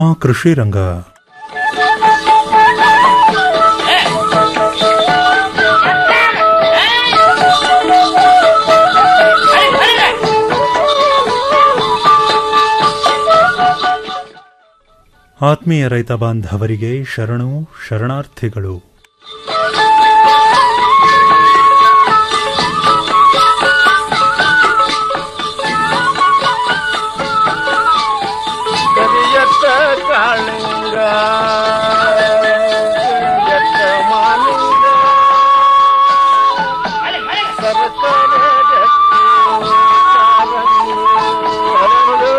ಆ ಕೃಷಿ ರಂಗ ಆತ್ಮೀಯ ರೈತ ಬಾಂಧವರಿಗೆ ಶರಣು ಶರಣಾರ್ಥಿಗಳು ಕರಿಯತ್ತ ಕಾಳಿಂಗ ಕರಿಯತ್ತ ಮಾಲಿಂಗ ಸರಸರ ಗಟ್ಟಿ ಕಾಲಂಗಿ ಹರಳು.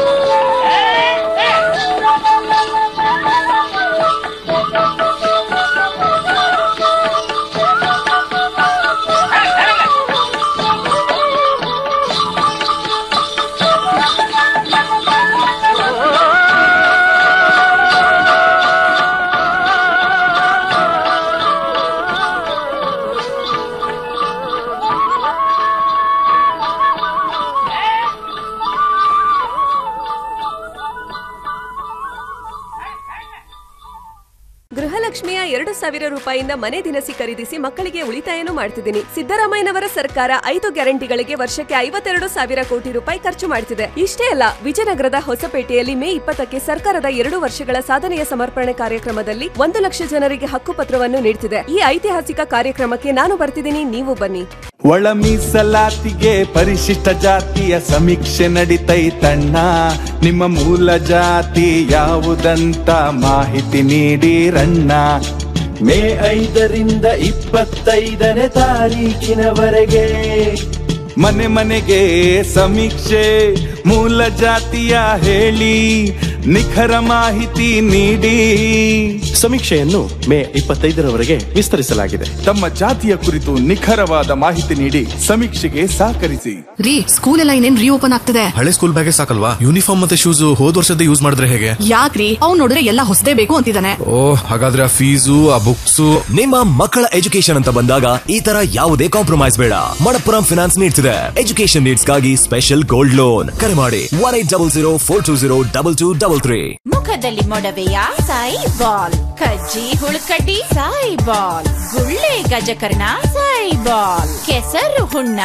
ಗೃಹಲಕ್ಷ್ಮಿಯ ಎರಡು ಸಾವಿರ ರೂಪಾಯಿಯಿಂದ ಮನೆ ದಿನಸಿ ಖರೀದಿಸಿ ಮಕ್ಕಳಿಗೆ ಉಳಿತಾಯನೂ ಮಾಡ್ತಿದ್ದೀನಿ ಸಿದ್ದರಾಮಯ್ಯನವರ ಸರ್ಕಾರ ಐದು ಗ್ಯಾರಂಟಿಗಳಿಗೆ ವರ್ಷಕ್ಕೆ ಐವತ್ತೆರಡು ಸಾವಿರ ಕೋಟಿ ರೂಪಾಯಿ ಖರ್ಚು ಮಾಡ್ತಿದೆ ಇಷ್ಟೇ ಅಲ್ಲ ವಿಜಯನಗರದ ಹೊಸಪೇಟೆಯಲ್ಲಿ ಮೇ ಇಪ್ಪತ್ತಕ್ಕೆ ಸರ್ಕಾರದ ಎರಡು ವರ್ಷಗಳ ಸಾಧನೆಯ ಸಮರ್ಪಣೆ ಕಾರ್ಯಕ್ರಮದಲ್ಲಿ ಒಂದು ಲಕ್ಷ ಜನರಿಗೆ ಹಕ್ಕುಪತ್ರವನ್ನು ನೀಡ್ತಿದೆ ಈ ಐತಿಹಾಸಿಕ ಕಾರ್ಯಕ್ರಮಕ್ಕೆ ನಾನು ಬರ್ತಿದ್ದೀನಿ ನೀವು ಬನ್ನಿ ಒಳ ಮೀಸಲಾತಿಗೆ ಪರಿಶಿಷ್ಟ ಜಾತಿಯ ಸಮೀಕ್ಷೆ ನಡಿತೈತಣ್ಣ ನಿಮ್ಮ ಮೂಲ ಜಾತಿ ಯಾವುದಂತ ಮಾಹಿತಿ ನೀಡಿರಣ್ಣ ಮೇ ಐದರಿಂದ ಇಪ್ಪತ್ತೈದನೇ ತಾರೀಕಿನವರೆಗೆ ಮನೆ ಮನೆಗೆ ಸಮೀಕ್ಷೆ ಮೂಲ ಜಾತಿಯ ಹೇಳಿ ನಿಖರ ಮಾಹಿತಿ ನೀಡಿ ಸಮೀಕ್ಷೆಯನ್ನು ಮೇ ಇಪ್ಪತ್ತೈದರವರೆಗೆ ವಿಸ್ತರಿಸಲಾಗಿದೆ ತಮ್ಮ ಜಾತಿಯ ಕುರಿತು ನಿಖರವಾದ ಮಾಹಿತಿ ನೀಡಿ ಸಮೀಕ್ಷೆಗೆ ಸಹಕರಿಸಿ ರೀ ಸ್ಕೂಲ್ ಎಲ್ಲ ಇನ್ನೇನ್ ರೀಓಪನ್ ಆಗ್ತದೆ ಹಳೆ ಸ್ಕೂಲ್ ಬ್ಯಾಗೆ ಸಾಕಲ್ವಾ ಯೂನಿಫಾರ್ಮ್ ಮತ್ತೆ ಶೂಸ್ ಹೋದ್ ವರ್ಷದ ಯೂಸ್ ಮಾಡಿದ್ರೆ ಹೇಗೆ ಯಾಕ್ರಿ ಅವ್ನ್ ನೋಡಿದ್ರೆ ಎಲ್ಲ ಹೊಸದೇ ಬೇಕು ಅಂತಿದ್ದಾನೆ ಓ ಹಾಗಾದ್ರೆ ಆ ಫೀಸು ಆ ಬುಕ್ಸ್ ನಿಮ್ಮ ಮಕ್ಕಳ ಎಜುಕೇಶನ್ ಅಂತ ಬಂದಾಗ ಈ ತರ ಯಾವುದೇ ಕಾಂಪ್ರಮೈಸ್ ಬೇಡ ಮಣಪ್ಪುರಂ ಫಿನಾನ್ಸ್ ನೀಡ್ತಿದೆ ಎಜುಕೇಶನ್ ನೀಡ್ಸ್ಗಾಗಿ ಸ್ಪೆಷಲ್ ಗೋಲ್ಡ್ ಲೋನ್ ಕರೆ ಮಾಡಿ one eight double zero four two zero double two double three ಮುಖದಲ್ಲಿ ಮೊಡವೆಯ ಸಾಯಿ ಬಾಲ್ ಕಜ್ಜಿ ಹುಳುಕಡ್ಡಿ ಸಾಯಿ ಬಾಲ್ ಗುಳ್ಳೆ ಗಜಕರ್ಣ ಸಾಯಿ ಬಾಲ್ ಕೆಸರು ಹುಣ್ಣ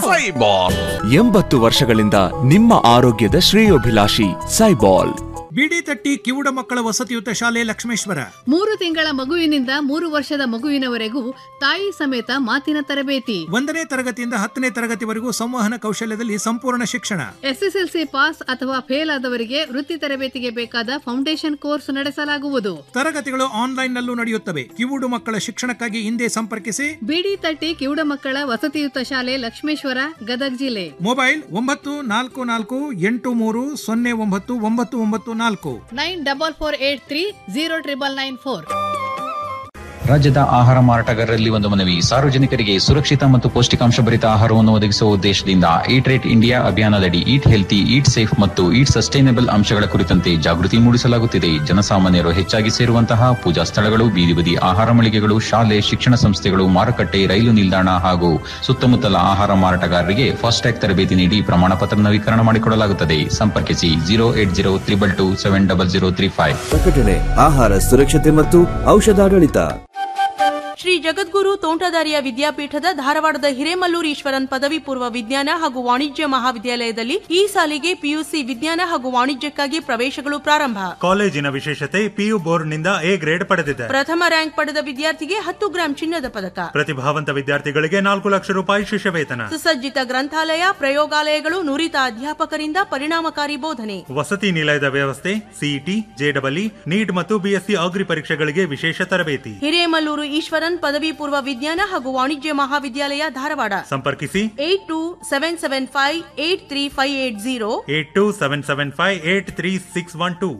ಎಂಬತ್ತು ವರ್ಷಗಳಿಂದ ನಿಮ್ಮ ಆರೋಗ್ಯದ ಶ್ರೇಯೋಭಿಲಾಷಿ ಸೈಬಾಲ್ ಬಿಡಿ ತಟ್ಟಿ ಕಿವುಡ ಮಕ್ಕಳ ವಸತಿಯುತ ಶಾಲೆ ಲಕ್ಷ್ಮೇಶ್ವರ ಮೂರು ತಿಂಗಳ ಮಗುವಿನಿಂದ ಮೂರು ವರ್ಷದ ಮಗುವಿನವರೆಗೂ ತಾಯಿ ಸಮೇತ ಮಾತಿನ ತರಬೇತಿ ಒಂದನೇ ತರಗತಿಯಿಂದ ಹತ್ತನೇ ತರಗತಿವರೆಗೂ ಸಂವಹನ ಕೌಶಲ್ಯದಲ್ಲಿ ಸಂಪೂರ್ಣ ಶಿಕ್ಷಣ ಎಸ್ಎಸ್ಎಲ್ಸಿ ಪಾಸ್ ಅಥವಾ ಫೇಲ್ ಆದವರಿಗೆ ವೃತ್ತಿ ತರಬೇತಿಗೆ ಬೇಕಾದ ಫೌಂಡೇಶನ್ ಕೋರ್ಸ್ ನಡೆಸಲಾಗುವುದು ತರಗತಿಗಳು ಆನ್ಲೈನ್ ನಲ್ಲೂ ನಡೆಯುತ್ತವೆ ಕಿವುಡು ಮಕ್ಕಳ ಶಿಕ್ಷಣಕ್ಕಾಗಿ ಹಿಂದೆ ಸಂಪರ್ಕಿಸಿ ಬಿಡಿ ತಟ್ಟಿ ಕಿವುಡ ಮಕ್ಕಳ ವಸತಿಯುತ ಶಾಲೆ ಲಕ್ಷ್ಮೇಶ್ವರ ಗದಗ್ ಜಿಲ್ಲೆ ಮೊಬೈಲ್ ಒಂಬತ್ತು ನಾಲ್ಕು ನಾಲ್ಕು ಎಂಟು ಮೂರು ಸೊನ್ನೆ ಒಂಬತ್ತು ಒಂಬತ್ತು ಒಂಬತ್ತು ನಾಲ್ಕು nine double four eight three zero triple nine four ರಾಜ್ಯದ ಆಹಾರ ಮಾರಾಟಗಾರರಲ್ಲಿ ಒಂದು ಮನವಿ ಸಾರ್ವಜನಿಕರಿಗೆ ಸುರಕ್ಷಿತ ಮತ್ತು ಪೌಷ್ಟಿಕಾಂಶ ಭರಿತ ಆಹಾರವನ್ನು ಒದಗಿಸುವ ಉದ್ದೇಶದಿಂದ ಈಟ್ ರೇಟ್ ಇಂಡಿಯಾ ಅಭಿಯಾನದಡಿ ಈಟ್ ಹೆಲ್ತಿ ಈಟ್ ಸೇಫ್ ಮತ್ತು ಈಟ್ ಸಸ್ಟೈನಬಲ್ ಅಂಶಗಳ ಕುರಿತಂತೆ ಜಾಗೃತಿ ಮೂಡಿಸಲಾಗುತ್ತಿದೆ ಜನಸಾಮಾನ್ಯರು ಹೆಚ್ಚಾಗಿ ಸೇರುವಂತಹ ಪೂಜಾ ಸ್ಥಳಗಳು ಬೀದಿ ಬದಿ ಆಹಾರ ಮಳಿಗೆಗಳು ಶಾಲೆ ಶಿಕ್ಷಣ ಸಂಸ್ಥೆಗಳು ಮಾರುಕಟ್ಟೆ ರೈಲು ನಿಲ್ದಾಣ ಹಾಗೂ ಸುತ್ತಮುತ್ತಲ ಆಹಾರ ಮಾರಾಟಗಾರರಿಗೆ ಫಾಸ್ಟ್ಯಾಗ್ ತರಬೇತಿ ನೀಡಿ ಪ್ರಮಾಣ ಪತ್ರ ನವೀಕರಣ ಮಾಡಿಕೊಡಲಾಗುತ್ತದೆ ಸಂಪರ್ಕಿಸಿ zero eight zero triple two seven double zero three five ಪ್ರಕಟಣೆ ಆಹಾರ ಸುರಕ್ಷತೆ ಮತ್ತು ಔಷಧಾಡಳಿತ ಶ್ರೀ ಜಗದ್ಗುರು ತೋಂಟದಾರ್ಯ ವಿದ್ಯಾಪೀಠದ ಧಾರವಾಡದ ಹಿರೇಮಲ್ಲೂರು ಈಶ್ವರನ್ ಪದವಿ ಪೂರ್ವ ವಿಜ್ಞಾನ ಹಾಗೂ ವಾಣಿಜ್ಯ ಮಹಾವಿದ್ಯಾಲಯದಲ್ಲಿ ಈ ಸಾಲಿಗೆ ಪಿಯುಸಿ ವಿಜ್ಞಾನ ಹಾಗೂ ವಾಣಿಜ್ಯಕ್ಕಾಗಿ ಪ್ರವೇಶಗಳು ಪ್ರಾರಂಭ ಕಾಲೇಜಿನ ವಿಶೇಷತೆ ಪಿಯು ಬೋರ್ಡ್ನಿಂದ ಎ ಗ್ರೇಡ್ ಪಡೆದಿದೆ ಪ್ರಥಮ ರ್ಯಾಂಕ್ ಪಡೆದ ವಿದ್ಯಾರ್ಥಿಗೆ ಹತ್ತು ಗ್ರಾಂ ಚಿನ್ನದ ಪದಕ ಪ್ರತಿಭಾವಂತ ವಿದ್ಯಾರ್ಥಿಗಳಿಗೆ ನಾಲ್ಕು ಲಕ್ಷ ರೂಪಾಯಿ ಶಿಷ್ಯ ವೇತನ ಸುಸಜ್ಜಿತ ಗ್ರಂಥಾಲಯ ಪ್ರಯೋಗಾಲಯಗಳು ನುರಿತ ಅಧ್ಯಾಪಕರಿಂದ ಪರಿಣಾಮಕಾರಿ ಬೋಧನೆ ವಸತಿ ನಿಲಯದ ವ್ಯವಸ್ಥೆ ಸಿಇಟಿ ಜೆಡಬ್ಲ್ಇ ನೀಟ್ ಮತ್ತು ಬಿಎಸ್ಸಿ ಅಗ್ರಿ ಪರೀಕ್ಷೆಗಳಿಗೆ ವಿಶೇಷ ತರಬೇತಿ ಹಿರೇಮಲ್ಲೂರು ಈಶ್ವರನ್ ಪದವಿ ಪೂರ್ವ ವಿಜ್ಞಾನ ಹಾಗೂ ವಾಣಿಜ್ಯ ಮಹಾವಿದ್ಯಾಲಯ ಧಾರವಾಡ ಸಂಪರ್ಕಿಸಿ eight two seven seven five eight three five eight zero eight two seven seven five eight three six one two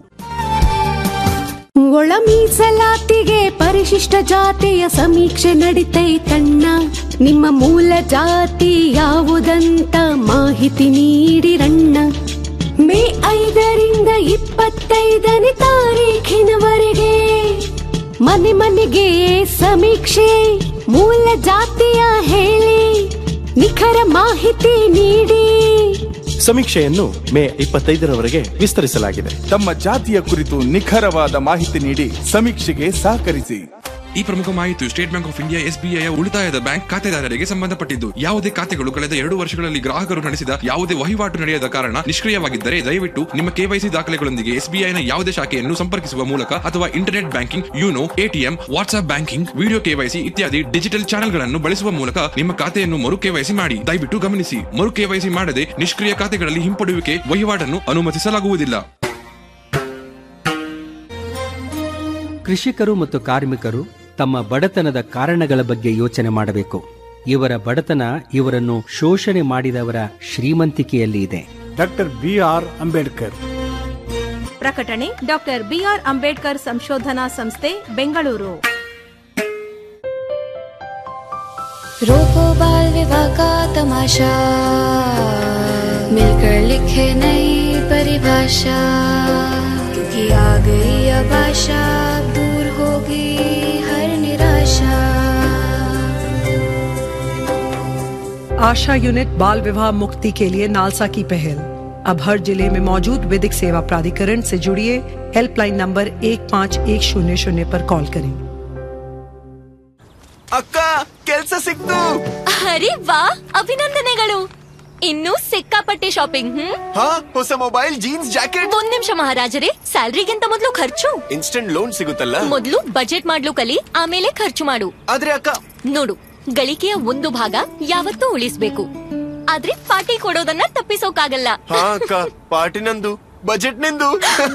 ಒಳ ಮೀಸಲಾತಿಗೆ ಪರಿಶಿಷ್ಟ ಜಾತಿಯ ಸಮೀಕ್ಷೆ ನಡಿತೈತಣ್ಣ ನಿಮ್ಮ ಮೂಲ ಜಾತಿ ಯಾವುದಂತ ಮಾಹಿತಿ ನೀಡಿರಣ್ಣ ಮೇ ಐದರಿಂದ ಇಪ್ಪತ್ತೈದನೇ ತಾರೀಖಿನವರೆಗೆ ಮನೆ ಮನೆಗೆ ಸಮೀಕ್ಷೆ ಮೂಲ ಜಾತಿಯ ಹೇಳಿ ನಿಖರ ಮಾಹಿತಿ ನೀಡಿ ಸಮೀಕ್ಷೆಯನ್ನು ಮೇ ಇಪ್ಪತ್ತೈದರವರೆಗೆ ವಿಸ್ತರಿಸಲಾಗಿದೆ ತಮ್ಮ ಜಾತಿಯ ಕುರಿತು ನಿಖರವಾದ ಮಾಹಿತಿ ನೀಡಿ ಸಮೀಕ್ಷೆಗೆ ಸಹಕರಿಸಿ ಈ ಪ್ರಮುಖ ಮಾಹಿತಿಯು State Bank of India SBI ಉಳಿತಾಯದ ಬ್ಯಾಂಕ್ ಖಾತೆದಾರರಿಗೆ ಸಂಬಂಧಪಟ್ಟಿದ್ದು ಯಾವುದೇ ಖಾತೆಗಳು ಕಳೆದ ಎರಡು ವರ್ಷಗಳಲ್ಲಿ ಗ್ರಾಹಕರು ನಡೆಸಿದ ಯಾವುದೇ ವಹಿವಾಟು ನಡೆಯದ ಕಾರಣ ನಿಷ್ಕ್ರಿಯವಾಗಿದ್ದರೆ ದಯವಿಟ್ಟು ನಿಮ್ಮ ಕೆವೈಸಿ ದಾಖಲೆಗಳೊಂದಿಗೆ ಎಸ್ಬಿಐನ ಯಾವುದೇ ಶಾಖೆಯನ್ನು ಸಂಪರ್ಕಿಸುವ ಮೂಲಕ ಅಥವಾ internet banking YONO ATM WhatsApp banking video KYC ಇತ್ಯಾದಿ ಡಿಜಿಟಲ್ ಚಾನೆಲ್ಗಳನ್ನು ಬಳಸುವ ಮೂಲಕ ನಿಮ್ಮ ಖಾತೆಯನ್ನು ಮರು ಕೆವೈಸಿ ಮಾಡಿ ದಯವಿಟ್ಟು ಗಮನಿಸಿ ಮರು ಕೆವೈಸಿ ಮಾಡದೆ ನಿಷ್ಕ್ರಿಯ ಖಾತೆಗಳಲ್ಲಿ ಹಿಂಪಡೆಯುವಿಕೆ ವಹಿವಾಟನ್ನು ಅನುಮತಿಸಲಾಗುವುದಿಲ್ಲ ಕೃಷಿಕರು ಮತ್ತು ಕಾರ್ಮಿಕರು ತಮ್ಮ ಬಡತನದ ಕಾರಣಗಳ ಬಗ್ಗೆ ಯೋಚನೆ ಮಾಡಬೇಕು ಇವರ ಬಡತನ ಇವರನ್ನು ಶೋಷಣೆ ಮಾಡಿದವರ ಶ್ರೀಮಂತಿಕೆಯಲ್ಲಿ ಇದೆ ಡಾಕ್ಟರ್ ಬಿ ಆರ್ ಅಂಬೇಡ್ಕರ್ ಪ್ರಕಟಣೆ ಡಾಕ್ಟರ್ ಬಿಆರ್ ಅಂಬೇಡ್ಕರ್ ಸಂಶೋಧನಾ ಸಂಸ್ಥೆ ಬೆಂಗಳೂರು रोको बाल विवाह का तमाशा मिलकर लिखे नई परिभाषा क्योंकि आ गई अब आशा अब दूर होगी हर निराशा आशा यूनिट बाल विवाह मुक्ति के लिए नालसा की पहल अब हर जिले में मौजूद विधिक सेवा प्राधिकरण से जुड़िए हेल्पलाइन नंबर एक पाँच एक शून्य शून्य पर कॉल करें ಅಕ್ಕ ಕೆಲ್ಸ ಸಿಕ್ತು ಅರೆ ವಾ ಅಭಿನಂದನೆಗಳು ಇನ್ನೂ ಸಿಕ್ಕಾಪಟ್ಟೆ ಶಾಪಿಂಗ್ ಹ್ಮ್ ಹಾ ಹೊಸ ಮೊಬೈಲ್ ಜೀನ್ಸ್ ಜಾಕೆಟ್ ಒಂದ್ ನಿಮಿಷ ಮಹಾರಾಜರೇ ಸ್ಯಾಲ್ರಿಗಿಂತ ಮೊದಲು ಖರ್ಚು ಇನ್ಸ್ಟೆಂಟ್ ಲೋನ್ ಸಿಗುತ್ತಲ್ಲ ಮೊದಲು ಬಜೆಟ್ ಮಾಡ್ಲು ಕಲಿ ಆಮೇಲೆ ಖರ್ಚು ಮಾಡು ಆದ್ರೆ ಅಕ್ಕ ನೋಡು ಗಳಿಕೆಯ ಒಂದು ಭಾಗ ಯಾವತ್ತೂ ಉಳಿಸ್ಬೇಕು ಆದ್ರೆ ಪಾರ್ಟಿ ಕೊಡೋದನ್ನ ತಪ್ಪಿಸೋಕಾಗಲ್ಲ ಹಾ ಅಕ್ಕ ಪಾರ್ಟಿ ನಂದು ಬಜೆಟ್ ನಿಂದು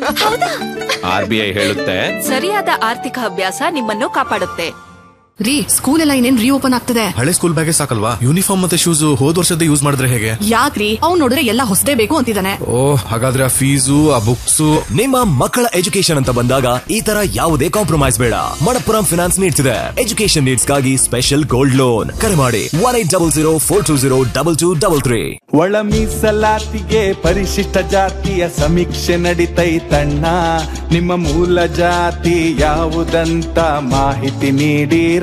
ಆರ್ ಬಿ ಐ ಹೇಳುತ್ತೆ ಸರಿಯಾದ ಆರ್ಥಿಕ ಅಭ್ಯಾಸ ನಿಮ್ಮನ್ನು ಕಾಪಾಡುತ್ತೆ ರೀ ಸ್ಕೂಲ್ ಎಲ್ಲ ಇನ್ನೇನ್ ರೀಓಪನ್ ಆಗ್ತದೆ ಹಳೆ ಸ್ಕೂಲ್ ಬ್ಯಾಗೇ ಸಾಕಲ್ವಾ ಯೂನಿಫಾರ್ಮ್ ಮತ್ತೆ ಶೂಸ್ ಹೋದ್ ವರ್ಷದ ಯೂಸ್ ಮಾಡಿದ್ರೆ ಹೇಗೆ ಯಾಕ್ರಿ ಅವ್ನ್ ನೋಡಿದ್ರೆ ಎಲ್ಲ ಹೊಸದೇ ಬೇಕು ಅಂತಿದ್ದಾನೆ ಓ ಹಾಗಾದ್ರೆ ಆ ಫೀಸು ಆ ಬುಕ್ಸ್ ನಿಮ್ಮ ಮಕ್ಕಳ ಎಜುಕೇಶನ್ ಅಂತ ಬಂದಾಗ ಈ ತರ ಯಾವುದೇ ಕಾಂಪ್ರಮೈಸ್ ಬೇಡ ಮಣಪ್ಪುರಂ ಫಿನಾನ್ಸ್ ನೀಡ್ಸ್ ಇದೆ ಎಜುಕೇಶನ್ ನೀಡ್ಸ್ ಗಾಗಿ ಸ್ಪೆಷಲ್ ಗೋಲ್ಡ್ ಲೋನ್ ಕರೆ ಮಾಡಿ one eight double zero four two zero double two double three ಒಳ ಮೀಸಲಾತಿಗೆ ಪರಿಶಿಷ್ಟ ಜಾತಿಯ ಸಮೀಕ್ಷೆ ನಡಿತೈತಣ್ಣ ನಿಮ್ಮ ಮೂಲ ಜಾತಿ ಯಾವುದಂತ ಮಾಹಿತಿ ನೀಡಿರಣ್ಣ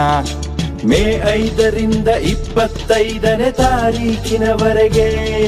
ಮೇ ಐದರಿಂದ ಇಪ್ಪತ್ತೈದನೇ ತಾರೀಕಿನವರೆಗೆ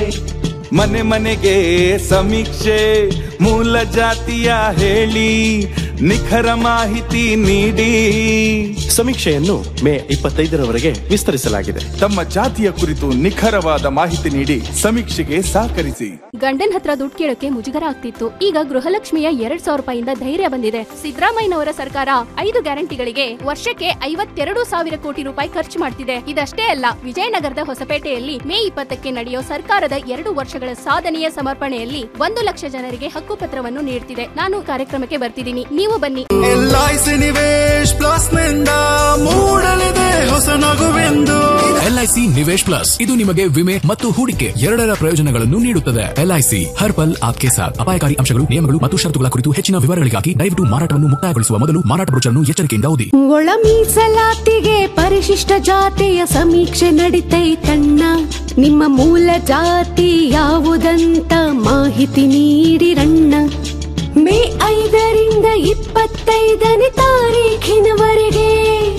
ಮನೆ ಮನೆಗೆ ಸಮೀಕ್ಷೆ ಮೂಲ ಜಾತಿಯ ಹೇಳಿ ನಿಖರ ಮಾಹಿತಿ ನೀಡಿ ಸಮೀಕ್ಷೆಯನ್ನು ಮೇ ಇಪ್ಪತ್ತೈದರವರೆಗೆ ವಿಸ್ತರಿಸಲಾಗಿದೆ ತಮ್ಮ ಜಾತಿಯ ಕುರಿತು ನಿಖರವಾದ ಮಾಹಿತಿ ನೀಡಿ ಸಮೀಕ್ಷೆಗೆ ಸಹಕರಿಸಿ ಗಂಡನ್ ಹತ್ರ ದುಡ್ಡು ಕೇಳಕ್ಕೆ ಮುಜುಗರ ಆಗ್ತಿತ್ತು ಈಗ ಗೃಹಲಕ್ಷ್ಮಿಯ ಎರಡ್ ಸಾವಿರ ರೂಪಾಯಿಂದ ಧೈರ್ಯ ಬಂದಿದೆ ಸಿದ್ದರಾಮಯ್ಯನವರ ಸರ್ಕಾರ ಐದು ಗ್ಯಾರಂಟಿಗಳಿಗೆ ವರ್ಷಕ್ಕೆ ಐವತ್ತೆರಡು ಸಾವಿರ ಕೋಟಿ ರೂಪಾಯಿ ಖರ್ಚು ಮಾಡ್ತಿದೆ ಇದಷ್ಟೇ ಅಲ್ಲ ವಿಜಯನಗರದ ಹೊಸಪೇಟೆಯಲ್ಲಿ ಮೇ ಇಪ್ಪತ್ತಕ್ಕೆ ನಡೆಯೋ ಸರ್ಕಾರದ ಎರಡು ವರ್ಷಗಳ ಸಾಧನೆಯ ಸಮರ್ಪಣೆಯಲ್ಲಿ ಒಂದು ಲಕ್ಷ ಜನರಿಗೆ ಹಕ್ಕುಪತ್ರವನ್ನು ನೀಡ್ತಿದೆ ನಾನು ಕಾರ್ಯಕ್ರಮಕ್ಕೆ ಬರ್ತಿದ್ದೀನಿ ನೀವು ಬನ್ನಿ ಎಲ್ಐಸಿ ನಿವೇಶ್ ಪ್ಲಸ್ ನಿಂದ ಮೂಡಲಿದೆ ಹೊಸ ನಗುವೆಂದು ಎಲ್ಐಸಿ ನಿವೇಶ್ ಪ್ಲಸ್ ಇದು ನಿಮಗೆ ವಿಮೆ ಮತ್ತು ಹೂಡಿಕೆ ಎರಡರ ಪ್ರಯೋಜನಗಳನ್ನು ನೀಡುತ್ತದೆ ಎಲ್ಐಸಿ ಹರ್ ಪಲ್ ಆಪ್ಕೆ ಸಾಥ್ ಅಪಾಯಕಾರಿ ಅಂಶಗಳು ನಿಯಮಗಳು ಮತ್ತು ಷರತ್ತುಗಳ ಕುರಿತು ಹೆಚ್ಚಿನ ವಿವರಗಳಿಗಾಗಿ ದಯವಿಟ್ಟು ಮಾರಾಟವನ್ನು ಮುಕ್ತಾಯಗೊಳಿಸುವ ಮೊದಲು ಮಾರಾಟ ಬ್ರೋಚರ್ನ್ನು ಎಚ್ಚರಿಕೆಯಿಂದ ಓದಿ ಒಳ ಮೀಸಲಾತಿಗೆ ಪರಿಶಿಷ್ಟ ಜಾತಿಯ ಸಮೀಕ್ಷೆ ನಡಿತೈತಣ್ಣ ನಿಮ್ಮ ಮೂಲ ಜಾತಿ ಯಾವುದಂತ ಮಾಹಿತಿ ನೀಡಿರಣ್ಣ ಮೇ ಐದರಿಂದ ಇಪ್ಪತ್ತೈದನೇ ತಾರೀಖಿನವರೆಗೆ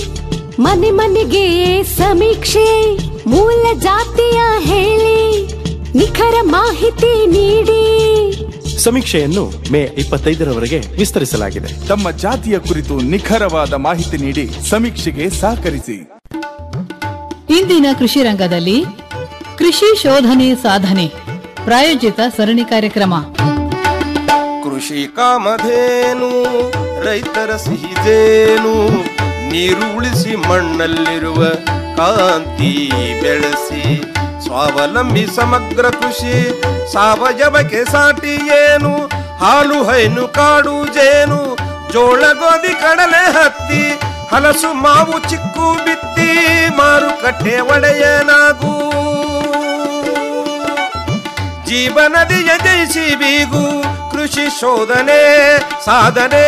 ಮನೆ ಮನೆಗೆ ಸಮೀಕ್ಷೆ ಮೂಲ ಜಾತಿಯ ಹೇಳಿ ನಿಖರ ಮಾಹಿತಿ ನೀಡಿ ಸಮೀಕ್ಷೆಯನ್ನು ಮೇ ಇಪ್ಪತ್ತೈದರವರೆಗೆ ವಿಸ್ತರಿಸಲಾಗಿದೆ ತಮ್ಮ ಜಾತಿಯ ಕುರಿತು ನಿಖರವಾದ ಮಾಹಿತಿ ನೀಡಿ ಸಮೀಕ್ಷೆಗೆ ಸಹಕರಿಸಿ ಇಂದಿನ ಕೃಷಿ ರಂಗದಲ್ಲಿ ಕೃಷಿ ಶೋಧನೆ ಸಾಧನೆ ಪ್ರಾಯೋಜಿತ ಸರಣಿ ಕಾರ್ಯಕ್ರಮ ಕೃಷಿ ಕಾಮಧೇನು ರೈತರ ಸಿಹಿದೇನು ನೀರು ಉಳಿಸಿ ಮಣ್ಣಲ್ಲಿರುವ ಕಾಂತಿ ಬೆಳೆಸಿ ಸ್ವಾವಲಂಬಿ ಸಮಗ್ರ ಕೃಷಿ ಸಾವಯವಕ್ಕೆ ಸಾಟಿ ಏನು ಹಾಲು ಹೈನು ಕಾಡು ಜೇನು ಜೋಳ ಗೋಧಿ ಕಡಲೆ ಹತ್ತಿ ಹಲಸು ಮಾವು ಚಿಕ್ಕು ಬಿತ್ತಿ ಮಾರುಕಟ್ಟೆ ಒಡೆಯನಾಗೂ ಜೀವನದಿಯ ಜಯಿಸಿ ಬೀಗು ಕೃಷಿ ಶೋಧನೆ ಸಾಧನೆ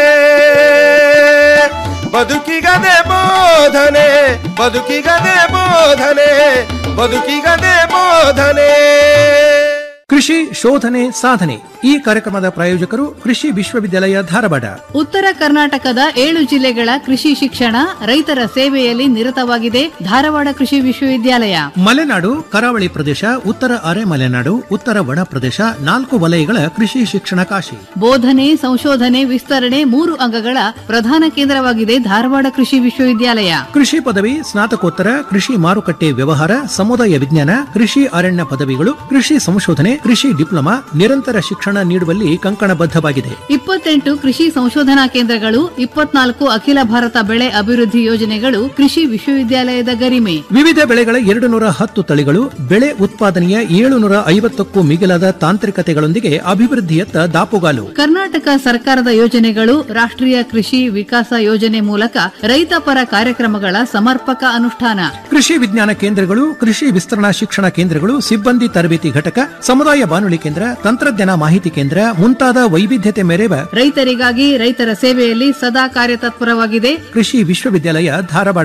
ಬದುಕಿಗದೆ ಬೋಧನೆ ಬದುಕಿಗದೆ ಬೋಧನೆ ಬದುಕಿಗದೆ ಬೋಧನೆ ಕೃಷಿ ಶೋಧನೆ ಸಾಧನೆ ಈ ಕಾರ್ಯಕ್ರಮದ ಪ್ರಾಯೋಜಕರು ಕೃಷಿ ವಿಶ್ವವಿದ್ಯಾಲಯ ಧಾರವಾಡ ಉತ್ತರ ಕರ್ನಾಟಕದ ಏಳು ಜಿಲ್ಲೆಗಳ ಕೃಷಿ ಶಿಕ್ಷಣ ರೈತರ ಸೇವೆಯಲ್ಲಿ ನಿರತವಾಗಿದೆ ಧಾರವಾಡ ಕೃಷಿ ವಿಶ್ವವಿದ್ಯಾಲಯ ಮಲೆನಾಡು ಕರಾವಳಿ ಪ್ರದೇಶ ಉತ್ತರ ಅರೆ ಮಲೆನಾಡು ಉತ್ತರ ಒಣ ಪ್ರದೇಶ ನಾಲ್ಕು ವಲಯಗಳ ಕೃಷಿ ಶಿಕ್ಷಣ ಕಾಶಿ ಬೋಧನೆ ಸಂಶೋಧನೆ ವಿಸ್ತರಣೆ ಮೂರು ಅಂಗಗಳ ಪ್ರಧಾನ ಕೇಂದ್ರವಾಗಿದೆ ಧಾರವಾಡ ಕೃಷಿ ವಿಶ್ವವಿದ್ಯಾಲಯ ಕೃಷಿ ಪದವಿ ಸ್ನಾತಕೋತ್ತರ ಕೃಷಿ ಮಾರುಕಟ್ಟೆ ವ್ಯವಹಾರ ಸಮುದಾಯ ವಿಜ್ಞಾನ ಕೃಷಿ ಅರಣ್ಯ ಪದವಿಗಳು ಕೃಷಿ ಸಂಶೋಧನೆ ಕೃಷಿ ಡಿಪ್ಲೊಮಾ ನಿರಂತರ ಶಿಕ್ಷಣ ನೀಡುವಲ್ಲಿ ಕಂಕಣಬದ್ಧವಾಗಿದೆ ಇಪ್ಪತ್ತೆಂಟು ಕೃಷಿ ಸಂಶೋಧನಾ ಕೇಂದ್ರಗಳು ಇಪ್ಪತ್ನಾಲ್ಕು ಅಖಿಲ ಭಾರತ ಬೆಳೆ ಅಭಿವೃದ್ಧಿ ಯೋಜನೆಗಳು ಕೃಷಿ ವಿಶ್ವವಿದ್ಯಾಲಯದ ಗರಿಮೆ ವಿವಿಧ ಬೆಳೆಗಳ ಎರಡು ನೂರ ಹತ್ತು ತಳಿಗಳು ಬೆಳೆ ಉತ್ಪಾದನೆಯ ಏಳುನೂರ ಐವತ್ತಕ್ಕೂ ಮಿಗಿಲಾದ ತಾಂತ್ರಿಕತೆಗಳೊಂದಿಗೆ ಅಭಿವೃದ್ಧಿಯತ್ತ ದಾಪುಗಾಲು ಕರ್ನಾಟಕ ಸರ್ಕಾರದ ಯೋಜನೆಗಳು ರಾಷ್ಟ್ರೀಯ ಕೃಷಿ ವಿಕಾಸ ಯೋಜನೆ ಮೂಲಕ ರೈತ ಪರ ಕಾರ್ಯಕ್ರಮಗಳ ಸಮರ್ಪಕ ಅನುಷ್ಠಾನ ಕೃಷಿ ವಿಜ್ಞಾನ ಕೇಂದ್ರಗಳು ಕೃಷಿ ವಿಸ್ತರಣಾ ಶಿಕ್ಷಣ ಕೇಂದ್ರಗಳು ಸಿಬ್ಬಂದಿ ತರಬೇತಿ ಘಟಕ ಸಮುದಾಯ ಬಾನುಲಿ ಕೇಂದ್ರ ತಂತ್ರಜ್ಞಾನ ಮಾಹಿತಿ ಕೇಂದ್ರ ಮುಂತಾದ ವೈವಿಧ್ಯತೆ ಮೆರೆವ ರೈತರಿಗಾಗಿ ರೈತರ ಸೇವೆಯಲ್ಲಿ ಸದಾ ಕಾರ್ಯತತ್ಪರವಾಗಿದೆ ಕೃಷಿ ವಿಶ್ವವಿದ್ಯಾಲಯ ಧಾರವಾಡ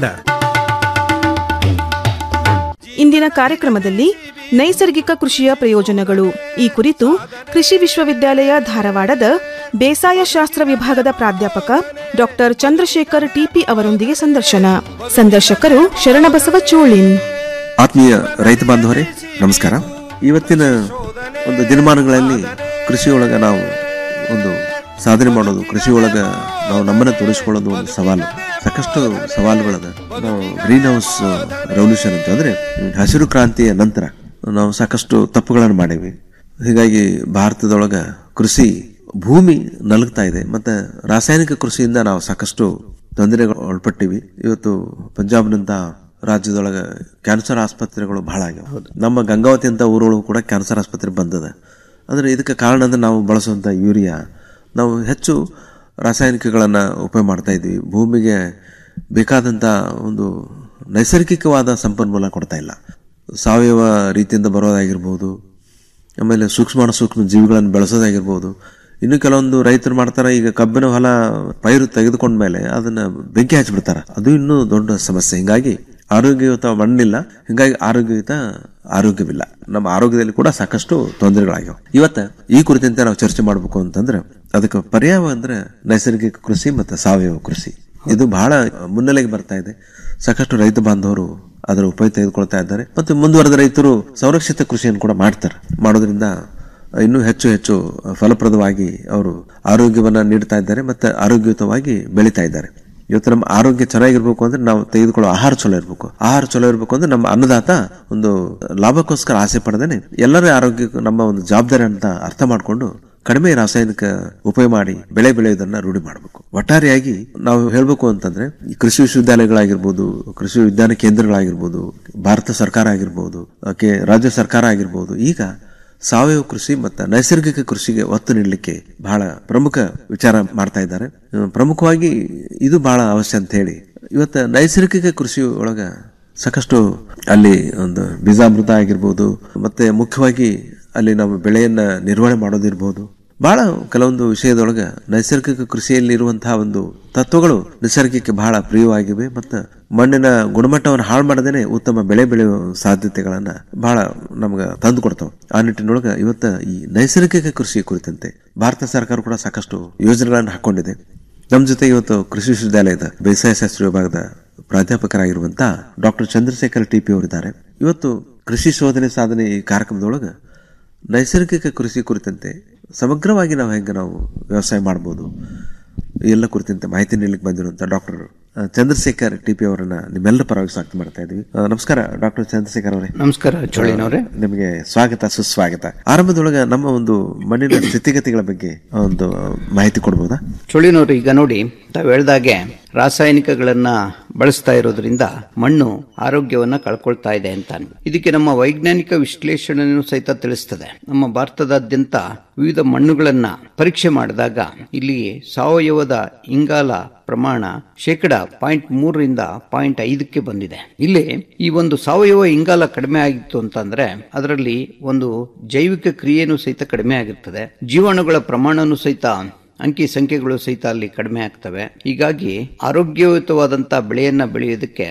ಇಂದಿನ ಕಾರ್ಯಕ್ರಮದಲ್ಲಿ ನೈಸರ್ಗಿಕ ಕೃಷಿಯ ಪ್ರಯೋಜನಗಳು ಈ ಕುರಿತು ಕೃಷಿ ವಿಶ್ವವಿದ್ಯಾಲಯ ಧಾರವಾಡದ ಬೇಸಾಯ ಶಾಸ್ತ್ರ ವಿಭಾಗದ ಪ್ರಾಧ್ಯಾಪಕ ಡಾಕ್ಟರ್ ಚಂದ್ರಶೇಖರ್ ಟಿಪಿ ಅವರೊಂದಿಗೆ ಸಂದರ್ಶನ ಸಂದರ್ಶಕರು ಶರಣಬಸವ ಚೋಳಿನ್ ಆತ್ಮೀಯ ರೈತ ಬಾಂಧವರೇ ನಮಸ್ಕಾರ ಇವತ್ತಿನ ಒಂದು ದಿನಮಾನಗಳಲ್ಲಿ ಕೃಷಿಯೊಳಗ ನಾವು ಒಂದು ಸಾಧನೆ ಮಾಡೋದು ಕೃಷಿಯೊಳಗ ನಾವು ನಮ್ಮನ್ನ ತೋರಿಸ್ಕೊಳ್ಳೋದು ಒಂದು ಸವಾಲು ಸಾಕಷ್ಟು ಸವಾಲುಗಳದ ನಾವು ಗ್ರೀನ್ ಹೌಸ್ ರೆವಲ್ಯೂಷನ್ ಅಂತ ಅಂದ್ರೆ ಹ್ಮ್, ಹಸಿರು ಕ್ರಾಂತಿಯ ನಂತರ ನಾವು ಸಾಕಷ್ಟು ತಪ್ಪುಗಳನ್ನು ಮಾಡೀವಿ ಹೀಗಾಗಿ ಭಾರತದೊಳಗ ಕೃಷಿ ಭೂಮಿ ನಲುಗ್ತಾ ಇದೆ ಮತ್ತೆ ರಾಸಾಯನಿಕ ಕೃಷಿಯಿಂದ ನಾವು ಸಾಕಷ್ಟು ತೊಂದರೆಗಳು ಒಳಪಟ್ಟಿವಿ ಇವತ್ತು ಪಂಜಾಬ್ನಂತ ರಾಜ್ಯದೊಳಗ ಕ್ಯಾನ್ಸರ್ ಆಸ್ಪತ್ರೆಗಳು ಬಹಳ ಆಗ್ಯಾವ ನಮ್ಮ ಗಂಗಾವತಿ ಅಂತ ಊರೊಳಗೂ ಕೂಡ ಕ್ಯಾನ್ಸರ್ ಆಸ್ಪತ್ರೆ ಬಂದದ ಅಂದ್ರೆ ಇದಕ್ಕೆ ಕಾರಣ ಅಂದ್ರೆ ನಾವು ಬಳಸುವಂತ ಯೂರಿಯಾ ನಾವು ಹೆಚ್ಚು ರಾಸಾಯನಿಕಗಳನ್ನು ಉಪಯೋಗ ಮಾಡ್ತಾ ಇದ್ವಿ ಭೂಮಿಗೆ ಬೇಕಾದಂಥ ಒಂದು ನೈಸರ್ಗಿಕವಾದ ಸಂಪನ್ಮೂಲ ಕೊಡ್ತಾ ಇಲ್ಲ ಸಾವಯವ ರೀತಿಯಿಂದ ಬರೋದಾಗಿರ್ಬೋದು ಆಮೇಲೆ ಸೂಕ್ಷ್ಮ ಸೂಕ್ಷ್ಮ ಜೀವಿಗಳನ್ನು ಬೆಳೆಸೋದಾಗಿರ್ಬೋದು ಇನ್ನು ಕೆಲವೊಂದು ರೈತರು ಮಾಡ್ತಾರೆ ಈಗ ಕಬ್ಬಿನ ಹೊಲ ಪೈರು ತೆಗೆದುಕೊಂಡ್ಮೇಲೆ ಅದನ್ನ ಬೆಂಕಿ ಹಚ್ಚಿಬಿಡ್ತಾರೆ ಅದು ಇನ್ನೂ ದೊಡ್ಡ ಸಮಸ್ಯೆ ಹಿಂಗಾಗಿ ಆರೋಗ್ಯಯುತ ಮಣ್ಣಿಲ್ಲ ಹಿಂಗಾಗಿ ಆರೋಗ್ಯಯುತ ಆರೋಗ್ಯವಿಲ್ಲ ನಮ್ಮ ಆರೋಗ್ಯದಲ್ಲಿ ಕೂಡ ಸಾಕಷ್ಟು ತೊಂದರೆಗಳಾಗ್ಯಾವ ಇವತ್ತ ಈ ಕುರಿತಂತೆ ನಾವು ಚರ್ಚೆ ಮಾಡಬೇಕು ಅಂತಂದ್ರೆ ಅದಕ್ಕೆ ಪರ್ಯಾಯ ಅಂದ್ರೆ ನೈಸರ್ಗಿಕ ಕೃಷಿ ಮತ್ತು ಸಾವಯವ ಕೃಷಿ ಇದು ಬಹಳ ಮುನ್ನೆಲೆಗೆ ಬರ್ತಾ ಇದೆ ಸಾಕಷ್ಟು ರೈತ ಬಾಂಧವರು ಅದರ ಉಪಯೋಗ ತೆಗೆದುಕೊಳ್ತಾ ಇದ್ದಾರೆ ಮತ್ತು ಮುಂದುವರೆದ ರೈತರು ಸಂರಕ್ಷಿತ ಕೃಷಿಯನ್ನು ಕೂಡ ಮಾಡ್ತಾರೆ ಮಾಡೋದ್ರಿಂದ ಇನ್ನೂ ಹೆಚ್ಚು ಹೆಚ್ಚು ಫಲಪ್ರದವಾಗಿ ಅವರು ಆರೋಗ್ಯವನ್ನ ನೀಡ್ತಾ ಇದ್ದಾರೆ ಮತ್ತೆ ಆರೋಗ್ಯಯುತವಾಗಿ ಬೆಳೀತಾ ಇದ್ದಾರೆ ಇವತ್ತು ನಮ್ಮ ಆರೋಗ್ಯ ಚೆನ್ನಾಗಿರ್ಬೇಕು ಅಂದ್ರೆ ನಾವು ತೆಗೆದುಕೊಳ್ಳೋ ಆಹಾರ ಚಲೋ ಇರಬೇಕು ಆಹಾರ ಚಲೋ ಇರಬೇಕು ಅಂದ್ರೆ ನಮ್ಮ ಅನ್ನದಾತ ಒಂದು ಲಾಭಕ್ಕೋಸ್ಕರ ಆಸೆ ಪಡೆದೇನೆ ಎಲ್ಲರ ಆರೋಗ್ಯ ನಮ್ಮ ಒಂದು ಜವಾಬ್ದಾರಿ ಅಂತ ಅರ್ಥ ಮಾಡಿಕೊಂಡು ಕಡಿಮೆ ರಾಸಾಯನಿಕ ಉಪಯೋಗ ಮಾಡಿ ಬೆಳೆ ಬೆಳೆಯೋದನ್ನ ರೂಢಿ ಮಾಡಬೇಕು ಒಟ್ಟಾರೆಯಾಗಿ ನಾವು ಹೇಳ್ಬೇಕು ಅಂತಂದ್ರೆ ಈ ಕೃಷಿ ವಿಶ್ವವಿದ್ಯಾಲಯಗಳಾಗಿರ್ಬೋದು ಕೃಷಿ ವಿಜ್ಞಾನ ಕೇಂದ್ರಗಳಾಗಿರ್ಬೋದು ಭಾರತ ಸರ್ಕಾರ ಆಗಿರ್ಬೋದು ಓಕೆ ರಾಜ್ಯ ಸರ್ಕಾರ ಆಗಿರ್ಬೋದು ಈಗ ಸಾವಯವ ಕೃಷಿ ಮತ್ತು ನೈಸರ್ಗಿಕ ಕೃಷಿಗೆ ಒತ್ತು ನೀಡಲಿಕ್ಕೆ ಬಹಳ ಪ್ರಮುಖ ವಿಚಾರ ಮಾಡ್ತಾ ಇದ್ದಾರೆ ಅಹ್, ಪ್ರಮುಖವಾಗಿ ಇದು ಬಹಳ ಅವಶ್ಯ ಅಂತ ಹೇಳಿ ಇವತ್ತು ನೈಸರ್ಗಿಕ ಕೃಷಿ ಒಳಗ ಸಾಕಷ್ಟು ಅಲ್ಲಿ ಒಂದು ಬೀಜಾಮೃತ ಆಗಿರ್ಬೋದು ಮತ್ತೆ ಮುಖ್ಯವಾಗಿ ಅಲ್ಲಿ ನಾವು ಬೆಳೆಯನ್ನ ನಿರ್ವಹಣೆ ಮಾಡೋದಿರ್ಬೋದು ಬಹಳ ಕೆಲವೊಂದು ವಿಷಯದೊಳಗ ನೈಸರ್ಗಿಕ ಕೃಷಿಯಲ್ಲಿ ಇರುವಂತಹ ಒಂದು ತತ್ವಗಳು ನಿಸರ್ಗಕ್ಕೆ ಬಹಳ ಪ್ರಿಯವಾಗಿವೆ ಮತ್ತು ಮಣ್ಣಿನ ಗುಣಮಟ್ಟವನ್ನು ಹಾಳು ಮಾಡದೇನೆ ಉತ್ತಮ ಬೆಳೆ ಬೆಳೆಯುವ ಸಾಧ್ಯತೆಗಳನ್ನ ಬಹಳ ನಮ್ಗೆ ತಂದು ಕೊಡ್ತಾವೆ ಆ ನಿಟ್ಟಿನೊಳಗ ಇವತ್ತ ಈ ನೈಸರ್ಗಿಕ ಕೃಷಿ ಕುರಿತಂತೆ ಭಾರತ ಸರ್ಕಾರ ಕೂಡ ಸಾಕಷ್ಟು ಯೋಜನೆಗಳನ್ನು ಹಾಕೊಂಡಿದೆ ನಮ್ಮ ಜೊತೆ ಇವತ್ತು ಕೃಷಿ ವಿಶ್ವವಿದ್ಯಾಲಯದ ಬೇಸಾಯ ಶಾಸ್ತ್ರ ವಿಭಾಗದ ಪ್ರಾಧ್ಯಾಪಕರಾಗಿರುವಂತ ಡಾಕ್ಟರ್ ಚಂದ್ರಶೇಖರ್ ಟಿಪಿ ಅವರಿದ್ದಾರೆ ಇವತ್ತು ಕೃಷಿ ಶೋಧನೆ ಸಾಧನೆ ಈ ಕಾರ್ಯಕ್ರಮದೊಳಗ ನೈಸರ್ಗಿಕ ಕೃಷಿ ಕುರಿತಂತೆ ಸಮಗ್ರವಾಗಿ ನಾವು ಹೆಂಗೆ ನಾವು ವ್ಯವಸಾಯ ಮಾಡ್ಬೋದು ಈ ಎಲ್ಲ ಕುರಿತಂತೆ ಮಾಹಿತಿ ನೀಡಲಿಕ್ಕೆ ಬಂದಿರುವಂಥ ಡಾಕ್ಟರ್ ಚಂದ್ರಶೇಖರ್ ಟಿಪಿ ಅವರನ್ನ ನಿಮ್ಮೆಲ್ಲರ ಪರವಾಗಿ ಸ್ವಾಗತ ಮಾಡ್ತಾ ಇದ್ವಿ ಆ, ನಮಸ್ಕಾರ ಡಾಕ್ಟರ್ ಚಂದ್ರಶೇಖರ್ ಅವರೇ ನಮಸ್ಕಾರ ಚೋಳಿನವರೇ ನಿಮಗೆ ಸ್ವಾಗತ ಸುಸ್ವಾಗತ ಆರಂಭದೊಳಗ ನಮ್ಮ ಒಂದು ಮಣ್ಣಿನ ಸ್ಥಿತಿಗತಿಗಳ ಬಗ್ಗೆ ಒಂದು ಮಾಹಿತಿ ಕೊಡ್ಬೋದಾ ಚೋಳಿನವರು ಈಗ ನೋಡಿ ತಾವು ಹೇಳ್ದಾಗೆ ರಾಸಾಯನಿಕಗಳನ್ನ ಬಳಸ್ತಾ ಇರೋದ್ರಿಂದ ಮಣ್ಣು ಆರೋಗ್ಯವನ್ನ ಕಳ್ಕೊಳ್ತಾ ಇದೆ ಅಂತ ಇದಕ್ಕೆ ನಮ್ಮ ವೈಜ್ಞಾನಿಕ ವಿಶ್ಲೇಷಣೆಯನ್ನು ಸಹಿತ ತಿಳಿಸ್ತದೆ ನಮ್ಮ ಭಾರತದಾದ್ಯಂತ ವಿವಿಧ ಮಣ್ಣುಗಳನ್ನ ಪರೀಕ್ಷೆ ಮಾಡಿದಾಗ ಇಲ್ಲಿ ಸಾವಯವದ ಇಂಗಾಲ ಪ್ರಮಾಣ ಶೇಕಡ ಪಾಯಿಂಟ್ ಮೂರರಿಂದ ಪಾಯಿಂಟ್ ಐದಕ್ಕೆ ಬಂದಿದೆ ಇಲ್ಲಿ ಈ ಒಂದು ಸಾವಯವ ಇಂಗಾಲ ಕಡಿಮೆ ಆಗಿತ್ತು ಅಂತಂದ್ರೆ ಅದರಲ್ಲಿ ಒಂದು ಜೈವಿಕ ಕ್ರಿಯೆನೂ ಸಹಿತ ಕಡಿಮೆ ಆಗಿರ್ತದೆ ಜೀವಾಣುಗಳ ಪ್ರಮಾಣನೂ ಸಹಿತ ಅಂಕಿ ಸಂಖ್ಯೆಗಳು ಸಹಿತ ಅಲ್ಲಿ ಕಡಿಮೆ ಆಗ್ತವೆ ಹೀಗಾಗಿ ಆರೋಗ್ಯಯುತವಾದಂತ ಬೆಳೆಯನ್ನ ಬೆಳೆಯೋದಕ್ಕೆ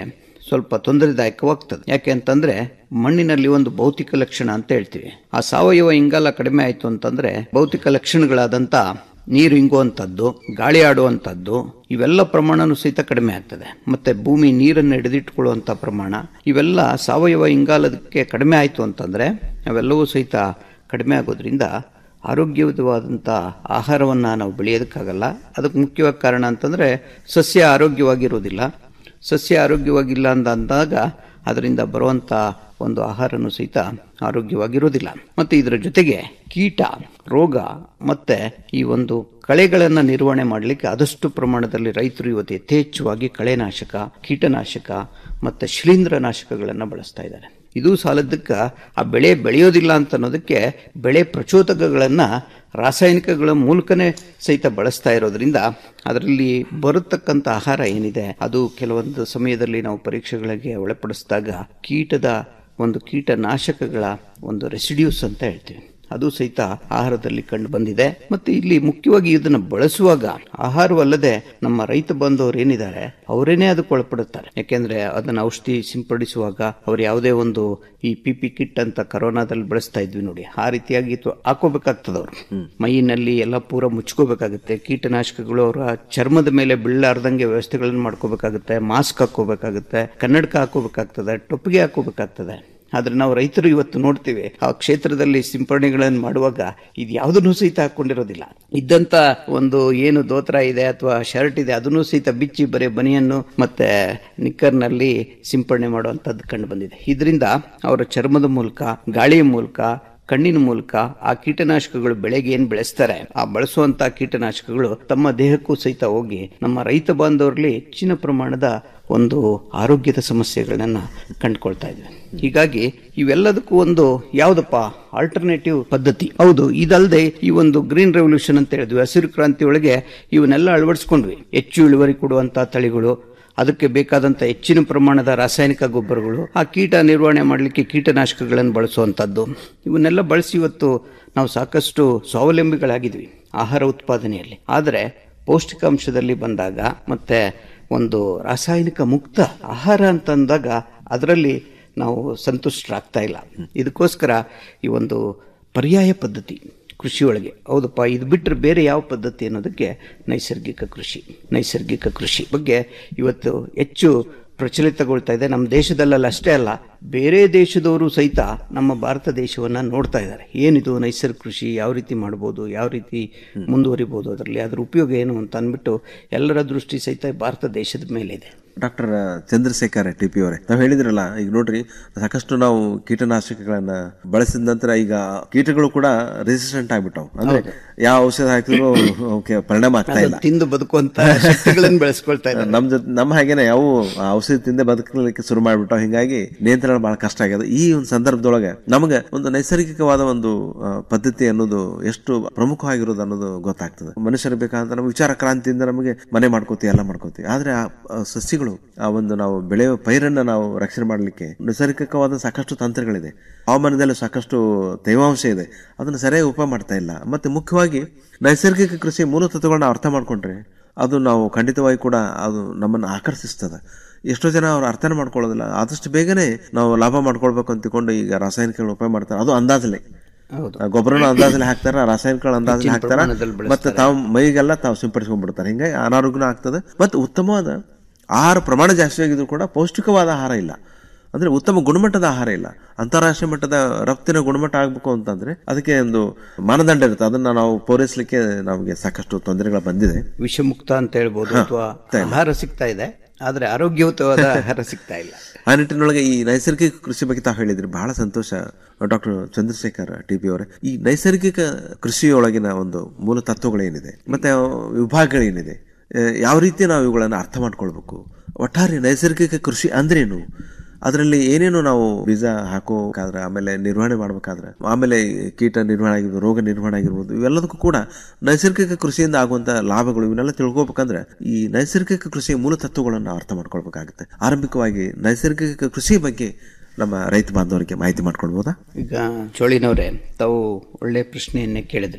ಸ್ವಲ್ಪ ತೊಂದರೆದಾಯಕವಾಗ್ತದೆ ಯಾಕೆ ಅಂತಂದ್ರೆ ಮಣ್ಣಿನಲ್ಲಿ ಒಂದು ಭೌತಿಕ ಲಕ್ಷಣ ಅಂತ ಹೇಳ್ತೀವಿ ಆ ಸಾವಯವ ಇಂಗಾಲ ಕಡಿಮೆ ಆಯ್ತು ಅಂತಂದ್ರೆ ಭೌತಿಕ ಲಕ್ಷಣಗಳಾದಂತ ನೀರು ಇಂಗುವಂಥದ್ದು ಗಾಳಿ ಆಡುವಂಥದ್ದು ಇವೆಲ್ಲ ಪ್ರಮಾಣನೂ ಸಹಿತ ಕಡಿಮೆ ಆಗ್ತದೆ ಮತ್ತೆ ಭೂಮಿ ನೀರನ್ನು ಹಿಡಿದಿಟ್ಕೊಳ್ಳುವಂಥ ಪ್ರಮಾಣ ಇವೆಲ್ಲ ಸಾವಯವ ಇಂಗಾಲದಕ್ಕೆ ಕಡಿಮೆ ಆಯಿತು ಅಂತಂದ್ರೆ ಅವೆಲ್ಲವೂ ಸಹಿತ ಕಡಿಮೆ ಆಗೋದ್ರಿಂದ ಆರೋಗ್ಯವಾದಂಥ ಆಹಾರವನ್ನು ನಾವು ಬೆಳೆಯೋದಕ್ಕಾಗಲ್ಲ ಅದಕ್ಕೆ ಮುಖ್ಯವಾಗಿ ಕಾರಣ ಅಂತಂದರೆ ಸಸ್ಯ ಆರೋಗ್ಯವಾಗಿರೋದಿಲ್ಲ ಸಸ್ಯ ಆರೋಗ್ಯವಾಗಿಲ್ಲ ಅಂತ ಅಂದಾಗ ಅದರಿಂದ ಬರುವಂಥ ಒಂದು ಆಹಾರನೂ ಸಹಿತ ಆರೋಗ್ಯವಾಗಿರೋದಿಲ್ಲ ಮತ್ತು ಇದರ ಜೊತೆಗೆ ಕೀಟ ರೋಗ ಮತ್ತು ಈ ಒಂದು ಕಳೆಗಳನ್ನು ನಿರ್ವಹಣೆ ಮಾಡಲಿಕ್ಕೆ ಆದಷ್ಟು ಪ್ರಮಾಣದಲ್ಲಿ ರೈತರು ಇವತ್ತು ಯಥೇಚ್ಛವಾಗಿ ಕಳೆನಾಶಕ ಕೀಟನಾಶಕ ಮತ್ತು ಶಿಲೀಂಧ್ರನಾಶಕಗಳನ್ನು ಬಳಸ್ತಾ ಇದ್ದಾರೆ ಇದು ಸಾಲದಕ್ಕೆ ಆ ಬೆಳೆ ಬೆಳೆಯೋದಿಲ್ಲ ಅಂತ ಅನ್ನೋದಕ್ಕೆ ಬೆಳೆ ಪ್ರಚೋದಕಗಳನ್ನು ರಾಸಾಯನಿಕಗಳ ಮೂಲಕನೇ ಸಹಿತ ಬಳಸ್ತಾ ಇರೋದ್ರಿಂದ ಅದರಲ್ಲಿ ಬರತಕ್ಕಂಥ ಆಹಾರ ಏನಿದೆ ಅದು ಕೆಲವೊಂದು ಸಮಯದಲ್ಲಿ ನಾವು ಪರೀಕ್ಷೆಗಳಿಗೆ ಒಳಪಡಿಸಿದಾಗ ಕೀಟದ ಒಂದು ಕೀಟನಾಶಕಗಳ ಒಂದು ರೆಸಿಡ್ಯೂಸ್ ಅಂತ ಹೇಳ್ತೀವಿ ಅದು ಸಹಿತ ಆಹಾರದಲ್ಲಿ ಕಂಡು ಬಂದಿದೆ ಮತ್ತೆ ಇಲ್ಲಿ ಮುಖ್ಯವಾಗಿ ಇದನ್ನು ಬಳಸುವಾಗ ಆಹಾರವಲ್ಲದೆ ನಮ್ಮ ರೈತ ಬಾಂಧವರು ಏನಿದ್ದಾರೆ ಅವರೇನೆ ಅದಕ್ಕೆ ಒಳಪಡುತ್ತಾರೆ ಯಾಕೆಂದ್ರೆ ಅದನ್ನ ಔಷಧಿ ಸಿಂಪಡಿಸುವಾಗ ಅವ್ರು ಯಾವುದೇ ಒಂದು ಈ ಪಿ ಪಿ ಕಿಟ್ ಅಂತ ಕರೋನಾದಲ್ಲಿ ಬಳಸ್ತಾ ಇದ್ವಿ ನೋಡಿ ಆ ರೀತಿಯಾಗಿ ಇದು ಹಾಕೋಬೇಕಾಗ್ತದೆ ಅವರು ಮೈಯಿನಲ್ಲಿ ಎಲ್ಲ ಪೂರ ಮುಚ್ಕೋಬೇಕಾಗುತ್ತೆ ಕೀಟನಾಶಕಗಳು ಅವರ ಚರ್ಮದ ಮೇಲೆ ಬೀಳಾರ್ದಂಗೆ ವ್ಯವಸ್ಥೆಗಳನ್ನು ಮಾಡ್ಕೋಬೇಕಾಗುತ್ತೆ ಮಾಸ್ಕ್ ಹಾಕೋಬೇಕಾಗುತ್ತೆ ಕನ್ನಡಕ ಹಾಕೋಬೇಕಾಗ್ತದೆ ಟೊಪ್ಪಿಗೆ ಹಾಕೋಬೇಕಾಗ್ತದೆ ಆದ್ರೆ ನಾವು ರೈತರು ಇವತ್ತು ನೋಡ್ತೀವಿ ಆ ಕ್ಷೇತ್ರದಲ್ಲಿ ಸಿಂಪರಣೆಗಳನ್ನು ಮಾಡುವಾಗ ಇದು ಯಾವುದನ್ನು ಸಹಿತ ಹಾಕೊಂಡಿರೋದಿಲ್ಲ ಇದ್ದಂತ ಒಂದು ಏನು ದೋತ್ರ ಇದೆ ಅಥವಾ ಶರ್ಟ್ ಇದೆ ಅದನ್ನು ಸಹಿತ ಬಿಚ್ಚಿ ಬರೀ ಬನಿಯನ್ನು ಮತ್ತೆ ನಿಕ್ಕರ್ನಲ್ಲಿ ಸಿಂಪರಣೆ ಮಾಡುವಂತದ್ದು ಕಂಡು ಬಂದಿದೆ ಇದರಿಂದ ಅವರ ಚರ್ಮದ ಮೂಲಕ ಗಾಳಿಯ ಮೂಲಕ ಕಣ್ಣಿನ ಮೂಲಕ ಆ ಕೀಟನಾಶಕಗಳು ಬೆಳೆಗೆ ಏನ್ ಬೆಳೆಸ್ತಾರೆ ಆ ಬಳಸುವಂತ ಕೀಟನಾಶಕಗಳು ತಮ್ಮ ದೇಹಕ್ಕೂ ಸಹಿತ ಹೋಗಿ ನಮ್ಮ ರೈತ ಬಾಂಧವರಲ್ಲಿ ಹೆಚ್ಚಿನ ಪ್ರಮಾಣದ ಒಂದು ಆರೋಗ್ಯದ ಸಮಸ್ಯೆಗಳನ್ನ ಕಂಡುಕೊಳ್ತಾ ಇದ್ವಿ ಹೀಗಾಗಿ ಇವೆಲ್ಲದಕ್ಕೂ ಒಂದು ಯಾವ್ದಪ್ಪ ಆಲ್ಟರ್ನೇಟಿವ್ ಪದ್ಧತಿ ಹೌದು ಇದಲ್ಲದೆ ಈ ಒಂದು ಗ್ರೀನ್ ರೆವಲ್ಯೂಷನ್ ಅಂತ ಹೇಳಿದ್ವಿ ಹಸಿರು ಕ್ರಾಂತಿ ಒಳಗೆ ಇವನ್ನೆಲ್ಲ ಅಳವಡಿಸ್ಕೊಂಡ್ವಿ ಹೆಚ್ಚು ಇಳುವರಿ ಕೊಡುವಂತ ತಳಿಗಳು ಅದಕ್ಕೆ ಬೇಕಾದಂಥ ಹೆಚ್ಚಿನ ಪ್ರಮಾಣದ ರಾಸಾಯನಿಕ ಗೊಬ್ಬರಗಳು ಆ ಕೀಟ ನಿರ್ವಹಣೆ ಮಾಡಲಿಕ್ಕೆ ಕೀಟನಾಶಕಗಳನ್ನು ಬಳಸುವಂಥದ್ದು ಇವನ್ನೆಲ್ಲ ಬಳಸಿ ಇವತ್ತು ನಾವು ಸಾಕಷ್ಟು ಸ್ವಾವಲಂಬಿಗಳಾಗಿದ್ವಿ ಆಹಾರ ಉತ್ಪಾದನೆಯಲ್ಲಿ ಆದರೆ ಪೌಷ್ಟಿಕಾಂಶದಲ್ಲಿ ಬಂದಾಗ ಮತ್ತೆ ಒಂದು ರಾಸಾಯನಿಕ ಮುಕ್ತ ಆಹಾರ ಅಂತಂದಾಗ ಅದರಲ್ಲಿ ನಾವು ಸಂತುಷ್ಟರಾಗ್ತಾ ಇಲ್ಲ ಇದಕ್ಕೋಸ್ಕರ ಈ ಒಂದು ಪರ್ಯಾಯ ಪದ್ಧತಿ ಕೃಷಿಯೊಳಗೆ ಹೌದಪ್ಪ ಇದು ಬಿಟ್ಟರೆ ಬೇರೆ ಯಾವ ಪದ್ಧತಿ ಅನ್ನೋದಕ್ಕೆ ನೈಸರ್ಗಿಕ ಕೃಷಿ ನೈಸರ್ಗಿಕ ಕೃಷಿ ಬಗ್ಗೆ ಇವತ್ತು ಹೆಚ್ಚು ಪ್ರಚಲಿತಗೊಳ್ತಾ ಇದೆ ನಮ್ಮ ದೇಶದಲ್ಲ ಅಷ್ಟೇ ಅಲ್ಲ ಬೇರೆ ದೇಶದವರು ಸಹಿತ ನಮ್ಮ ಭಾರತ ದೇಶವನ್ನ ನೋಡ್ತಾ ಇದ್ದಾರೆ ಏನಿದು ನೈಸರ್ಗಿಕ ಕೃಷಿ ಯಾವ ರೀತಿ ಮಾಡ್ಬೋದು ಯಾವ ರೀತಿ ಮುಂದುವರಿಬೋದು ಅದರಲ್ಲಿ ಅದರ ಉಪಯೋಗ ಏನು ಅಂತ ಅಂದ್ಬಿಟ್ಟು ಎಲ್ಲರ ದೃಷ್ಟಿ ಸಹಿತ ಭಾರತ ದೇಶದ ಮೇಲೆ ಇದೆ ಡಾಕ್ಟರ್ ಚಂದ್ರಶೇಖರ್ ಟಿ ಪಿ ಅವರೇ ನಾವು ಹೇಳಿದ್ರಲ್ಲ ಈಗ ನೋಡ್ರಿ ಸಾಕಷ್ಟು ನಾವು ಕೀಟನಾಶಕಗಳನ್ನ ಬಳಸಿದ ನಂತರ ಈಗ ಕೀಟಗಳು ಕೂಡ ರೆಸಿಸ್ಟೆಂಟ್ ಆಗ್ಬಿಟ್ಟವು ಅಂದ್ರೆ ಯಾವ ಔಷಧ ಹಾಕಿದ್ರು ಅವಕ್ಕೆ ಪರಿಣಾಮ ಆಗ್ತಾ ಇಲ್ಲ ತಿಂದು ಬದುಕುವಂತ ಶಕ್ತಿಗಳನ್ನು ಬೆಳೆಸ್ಕೊಳ್ತಾ ಇದ್ದಾರೆ ನಮ್ ಜೊತೆ ನಮ್ಮ ಹಾಗೇನೆ ಯಾವ ಔಷಧಿ ತಿಂದೆ ಬದುಕಲಿಕ್ಕೆ ಶುರು ಮಾಡ್ಬಿಟ್ಟು ಹಿಂಗಾಗಿ ನಿಯಂತ್ರಣ ಬಹಳ ಕಷ್ಟ ಆಗ್ಯದ ಈ ಒಂದು ಸಂದರ್ಭದೊಳಗೆ ನಮಗೆ ಒಂದು ನೈಸರ್ಗಿಕವಾದ ಒಂದು ಆ, ಪದ್ಧತಿ ಅನ್ನೋದು ಎಷ್ಟು ಪ್ರಮುಖವಾಗಿರೋದು ಅನ್ನೋದು ಗೊತ್ತಾಗ್ತದೆ ಮನುಷ್ಯರು ಬೇಕಾದಂತ ನಮ್ಮ ವಿಚಾರ ಕ್ರಾಂತಿಯಿಂದ ನಮಗೆ ಮನೆ ಮಾಡ್ಕೋತೀವಿ ಎಲ್ಲ ಮಾಡ್ಕೋತೀವಿ ಆದ್ರೆ ಆ ಆ ಸಸ್ಯಗಳು ಆ ಒಂದು ನಾವು ಬೆಳೆಯುವ ಪೈರನ್ನ ನಾವು ರಕ್ಷಣೆ ಮಾಡಲಿಕ್ಕೆ ನೈಸರ್ಗಿಕವಾದ ಸಾಕಷ್ಟು ತಂತ್ರಗಳಿದೆ ಹವಾಮಾನದಲ್ಲಿ ಸಾಕಷ್ಟು ತೇವಾಂಶ ಇದೆ ಅದನ್ನು ಸರಿಯಾಗಿ ಉಪಯೋಗ ಮಾಡ್ತಾ ಇಲ್ಲ ಮತ್ತೆ ಮುಖ್ಯವಾಗಿ ನೈಸರ್ಗಿಕ ಕೃಷಿ ಮೂಲ ತತ್ವಗಳನ್ನ ಅರ್ಥ ಮಾಡ್ಕೊಂಡ್ರೆ ಅದು ನಾವು ಖಂಡಿತವಾಗಿ ಕೂಡ ಅದು ನಮ್ಮನ್ನು ಆಕರ್ಷಿಸ್ತದೆ ಎಷ್ಟೋ ಜನ ಅವ್ರು ಅರ್ಥನೇ ಮಾಡ್ಕೊಳ್ಳೋದಿಲ್ಲ ಆದಷ್ಟು ಬೇಗನೆ ನಾವು ಲಾಭ ಮಾಡ್ಕೊಳ್ಬೇಕು ಅಂತಿಕೊಂಡು ಈಗ ರಾಸಾಯನಿಕಗಳು ಉಪಯೋಗ ಮಾಡ್ತಾರೆ ಅದು ಅಂದಾಜಲೆ ಹೌದು. ಆ ಗೊಬ್ಬರನ ಅಂದಾಜಲ್ಲಿ ಹಾಕ್ತಾರ ರಾಸಾಯನಿಕಗಳ ಅಂದಾಜಲ್ಲಿ ಹೆಚ್ಚಿನ ಹಾಕ್ತಾರ ಪ್ರಮಾಣದಲ್ಲಿ ಬಳಸ್ತಾರೆ. ಮತ್ತೆ ತಾವು ಮೈಗೆಲ್ಲ ತಾವು ಸಿಂಪಡಿಸ್ಕೊಂಡ್ಬಿಡ್ತಾರೆ ಹಿಂಗಾಗಿ ಅನಾರೋಗ್ಯನೂ ಆಗ್ತದೆ ಮತ್ತೆ ಉತ್ತಮವಾದ ಆಹಾರ ಪ್ರಮಾಣ ಜಾಸ್ತಿ ಆಗಿದ್ರು ಕೂಡ ಪೌಷ್ಟಿಕವಾದ ಆಹಾರ ಇಲ್ಲ ಅಂದ್ರೆ ಉತ್ತಮ ಗುಣಮಟ್ಟದ ಆಹಾರ ಇಲ್ಲ ಅಂತಾರಾಷ್ಟ್ರೀಯ ಮಟ್ಟದ ರಫ್ತಿನ ಗುಣಮಟ್ಟ ಆಗ್ಬೇಕು ಅಂತಂದ್ರೆ ಅದಕ್ಕೆ ಒಂದು ಮಾನದಂಡ ಇರುತ್ತೆ ಅದನ್ನ ನಾವು ಪೂರೈಸಲಿಕ್ಕೆ ನಮಗೆ ಸಾಕಷ್ಟು ತೊಂದರೆಗಳು ಬಂದಿದೆ ವಿಷಮುಕ್ತ ಅಂತ ಹೇಳ್ಬೋದು ಹಾ, ಅಥವಾ ಸಿಗ್ತಾ ಇಲ್ಲ. ಆಹಾರ ಸಿಗ್ತಾ ಇದೆ ಆದ್ರೆ ಆರೋಗ್ಯಯುತವಾದ ಆಹಾರ ಸಿಗ್ತಾ ಇಲ್ಲ ಆ ನಿಟ್ಟಿನೊಳಗೆ ಈ ನೈಸರ್ಗಿಕ ಕೃಷಿ ಬಗ್ಗೆ ತಾವು ಹೇಳಿದ್ರಿ ಬಹಳ ಸಂತೋಷ ಡಾಕ್ಟರ್ ಚಂದ್ರಶೇಖರ್ ಟಿ ಪಿ ಅವರೇ ಈ ನೈಸರ್ಗಿಕ ಕೃಷಿಯೊಳಗಿನ ಒಂದು ಮೂಲ ತತ್ವಗಳೇನಿದೆ ಮತ್ತೆ ವಿಭಾಗಗಳೇನಿದೆ ಆ, ಯಾವ ರೀತಿ ನಾವು ಇವುಗಳನ್ನು ಅರ್ಥ ಮಾಡ್ಕೊಳ್ಬೇಕು ಒಟ್ಟಾರೆ ನೈಸರ್ಗಿಕ ಕೃಷಿ ಅಂದ್ರೇನು ಅದರಲ್ಲಿ ಏನೇನು ನಾವು ಬೀಜ ಹಾಕೋಬೇಕಾದ್ರೆ ಆಮೇಲೆ ನಿರ್ವಹಣೆ ಮಾಡ್ಬೇಕಾದ್ರೆ ಆಮೇಲೆ ಕೀಟ ನಿರ್ವಹಣೆ ಆಗಿರ್ಬೋದು ರೋಗ ನಿರ್ವಹಣೆ ಆಗಿರ್ಬೋದು ಇವೆಲ್ಲದಕ್ಕೂ ಕೂಡ ನೈಸರ್ಗಿಕ ಕೃಷಿಯಿಂದ ಆಗುವಂತ ಲಾಭಗಳು ಇವನ್ನೆಲ್ಲ ತಿಳ್ಕೊಬೇಕಂದ್ರೆ ಈ ನೈಸರ್ಗಿಕ ಕೃಷಿಯ ಮೂಲ ತತ್ವಗಳನ್ನು ನಾವು ಅರ್ಥ ಮಾಡ್ಕೊಳ್ಬೇಕಾಗುತ್ತೆ ಆರಂಭಿಕವಾಗಿ ನೈಸರ್ಗಿಕ ಕೃಷಿ ಬಗ್ಗೆ ನಮ್ಮ ರೈತ ಬಾಂಧವರಿಗೆ ಮಾಹಿತಿ ಮಾಡ್ಕೊಳ್ಬೋದಾ ಈಗ ಚೋಳಿನವರೇ ತಾವು ಒಳ್ಳೆ ಪ್ರಶ್ನೆಯನ್ನೇ ಕೇಳಿದ್ರಿ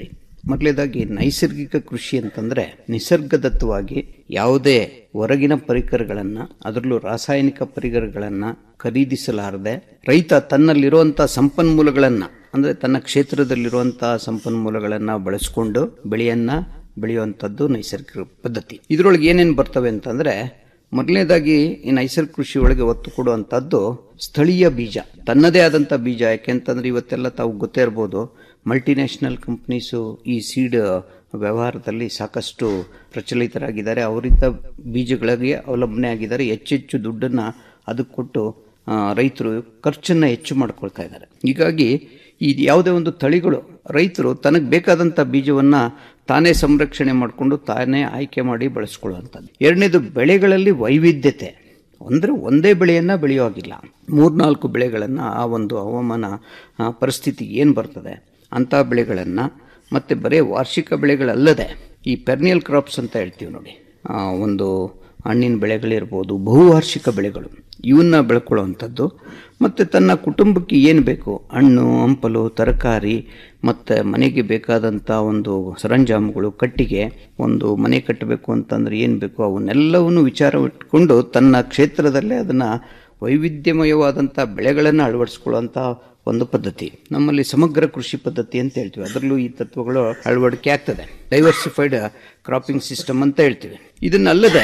ಮೊದಲೇದಾಗಿ ನೈಸರ್ಗಿಕ ಕೃಷಿ ಅಂತಂದ್ರೆ ನಿಸರ್ಗದತ್ತವಾಗಿ ಯಾವುದೇ ಹೊರಗಿನ ಪರಿಕರಗಳನ್ನ ಅದರಲ್ಲೂ ರಾಸಾಯನಿಕ ಪರಿಕರಗಳನ್ನ ಖರೀದಿಸಲಾರದೆ ರೈತ ತನ್ನಲ್ಲಿರುವಂತಹ ಸಂಪನ್ಮೂಲಗಳನ್ನ ಅಂದ್ರೆ ತನ್ನ ಕ್ಷೇತ್ರದಲ್ಲಿರುವಂತಹ ಸಂಪನ್ಮೂಲಗಳನ್ನ ಬಳಸಿಕೊಂಡು ಬೆಳೆಯನ್ನ ಬೆಳೆಯುವಂಥದ್ದು ನೈಸರ್ಗಿಕ ಪದ್ಧತಿ ಇದರೊಳಗೆ ಏನೇನು ಬರ್ತವೆ ಅಂತಂದ್ರೆ ಮೊದಲನೇದಾಗಿ ಈ ನೈಸರ್ಗಿಕ ಕೃಷಿ ಒಳಗೆ ಒತ್ತು ಕೊಡುವಂಥದ್ದು ಸ್ಥಳೀಯ ಬೀಜ ತನ್ನದೇ ಆದಂಥ ಬೀಜ ಯಾಕೆಂತಂದ್ರೆ ಇವತ್ತೆಲ್ಲ ತಾವು ಗೊತ್ತೇ ಇರ್ಬೋದು ಮಲ್ಟಿನ್ಯಾಷನಲ್ ಕಂಪ್ನೀಸು ಈ ಸೀಡ್ ವ್ಯವಹಾರದಲ್ಲಿ ಸಾಕಷ್ಟು ಪ್ರಚಲಿತರಾಗಿದ್ದಾರೆ ಅವರಿಂದ ಬೀಜಗಳಿಗೆ ಅವಲಂಬನೆ ಆಗಿದ್ದಾರೆ ಹೆಚ್ಚೆಚ್ಚು ದುಡ್ಡನ್ನು ಅದಕ್ಕೆ ಕೊಟ್ಟು ಆ, ರೈತರು ಖರ್ಚನ್ನು ಹೆಚ್ಚು ಮಾಡ್ಕೊಳ್ತಾ ಇದ್ದಾರೆ ಹೀಗಾಗಿ ಈ ಯಾವುದೇ ಒಂದು ತಳಿಗಳು ರೈತರು ತನಗೆ ಬೇಕಾದಂಥ ಬೀಜವನ್ನು ತಾನೇ ಸಂರಕ್ಷಣೆ ಮಾಡಿಕೊಂಡು ತಾನೇ ಆಯ್ಕೆ ಮಾಡಿ ಬಳಸ್ಕೊಳ್ಳುವಂಥದ್ದು ಎರಡನೇದು ಬೆಳೆಗಳಲ್ಲಿ ವೈವಿಧ್ಯತೆ ಅಂದರೆ ಒಂದೇ ಬೆಳೆಯನ್ನು ಬೆಳೆಯುವಾಗಿಲ್ಲ ಮೂರ್ನಾಲ್ಕು ಬೆಳೆಗಳನ್ನು ಆ ಒಂದು ಹವಾಮಾನ ಆ, ಪರಿಸ್ಥಿತಿ ಏನು ಬರ್ತದೆ ಅಂಥ ಬೆಳೆಗಳನ್ನು ಮತ್ತು ಬರೀ ವಾರ್ಷಿಕ ಬೆಳೆಗಳಲ್ಲದೆ ಈ ಪೆರ್ನಿಯಲ್ ಕ್ರಾಪ್ಸ್ ಅಂತ ಹೇಳ್ತೀವಿ ನೋಡಿ ಆ, ಒಂದು ಹಣ್ಣಿನ ಬೆಳೆಗಳಿರ್ಬೋದು ಬಹುವಾರ್ಷಿಕ ಬೆಳೆಗಳು ಇವನ್ನ ಬೆಳ್ಕೊಳ್ಳುವಂಥದ್ದು ಮತ್ತು ತನ್ನ ಕುಟುಂಬಕ್ಕೆ ಏನು ಬೇಕು ಹಣ್ಣು ಹಂಪಲು ತರಕಾರಿ ಮತ್ತು ಮನೆಗೆ ಬೇಕಾದಂಥ ಒಂದು ಸರಂಜಾಮುಗಳು ಕಟ್ಟಿಗೆ ಒಂದು ಮನೆ ಕಟ್ಟಬೇಕು ಅಂತಂದ್ರೆ ಏನು ಬೇಕು ಅವನ್ನೆಲ್ಲವನ್ನು ವಿಚಾರ ಇಟ್ಕೊಂಡು ತನ್ನ ಕ್ಷೇತ್ರದಲ್ಲೇ ಅದನ್ನು ವೈವಿಧ್ಯಮಯವಾದಂಥ ಬೆಳೆಗಳನ್ನು ಅಳವಡಿಸ್ಕೊಳ್ಳುವಂಥ ಒಂದು ಪದ್ಧತಿ ನಮ್ಮಲ್ಲಿ ಸಮಗ್ರ ಕೃಷಿ ಪದ್ಧತಿ ಅಂತ ಹೇಳ್ತೀವಿ ಅದರಲ್ಲೂ ಈ ತತ್ವಗಳು ಅಳವಡಿಕೆ ಆಗ್ತದೆ ಡೈವರ್ಸಿಫೈಡ್ ಕ್ರಾಪಿಂಗ್ ಸಿಸ್ಟಮ್ ಅಂತ ಹೇಳ್ತೀವಿ ಇದನ್ನಲ್ಲದೆ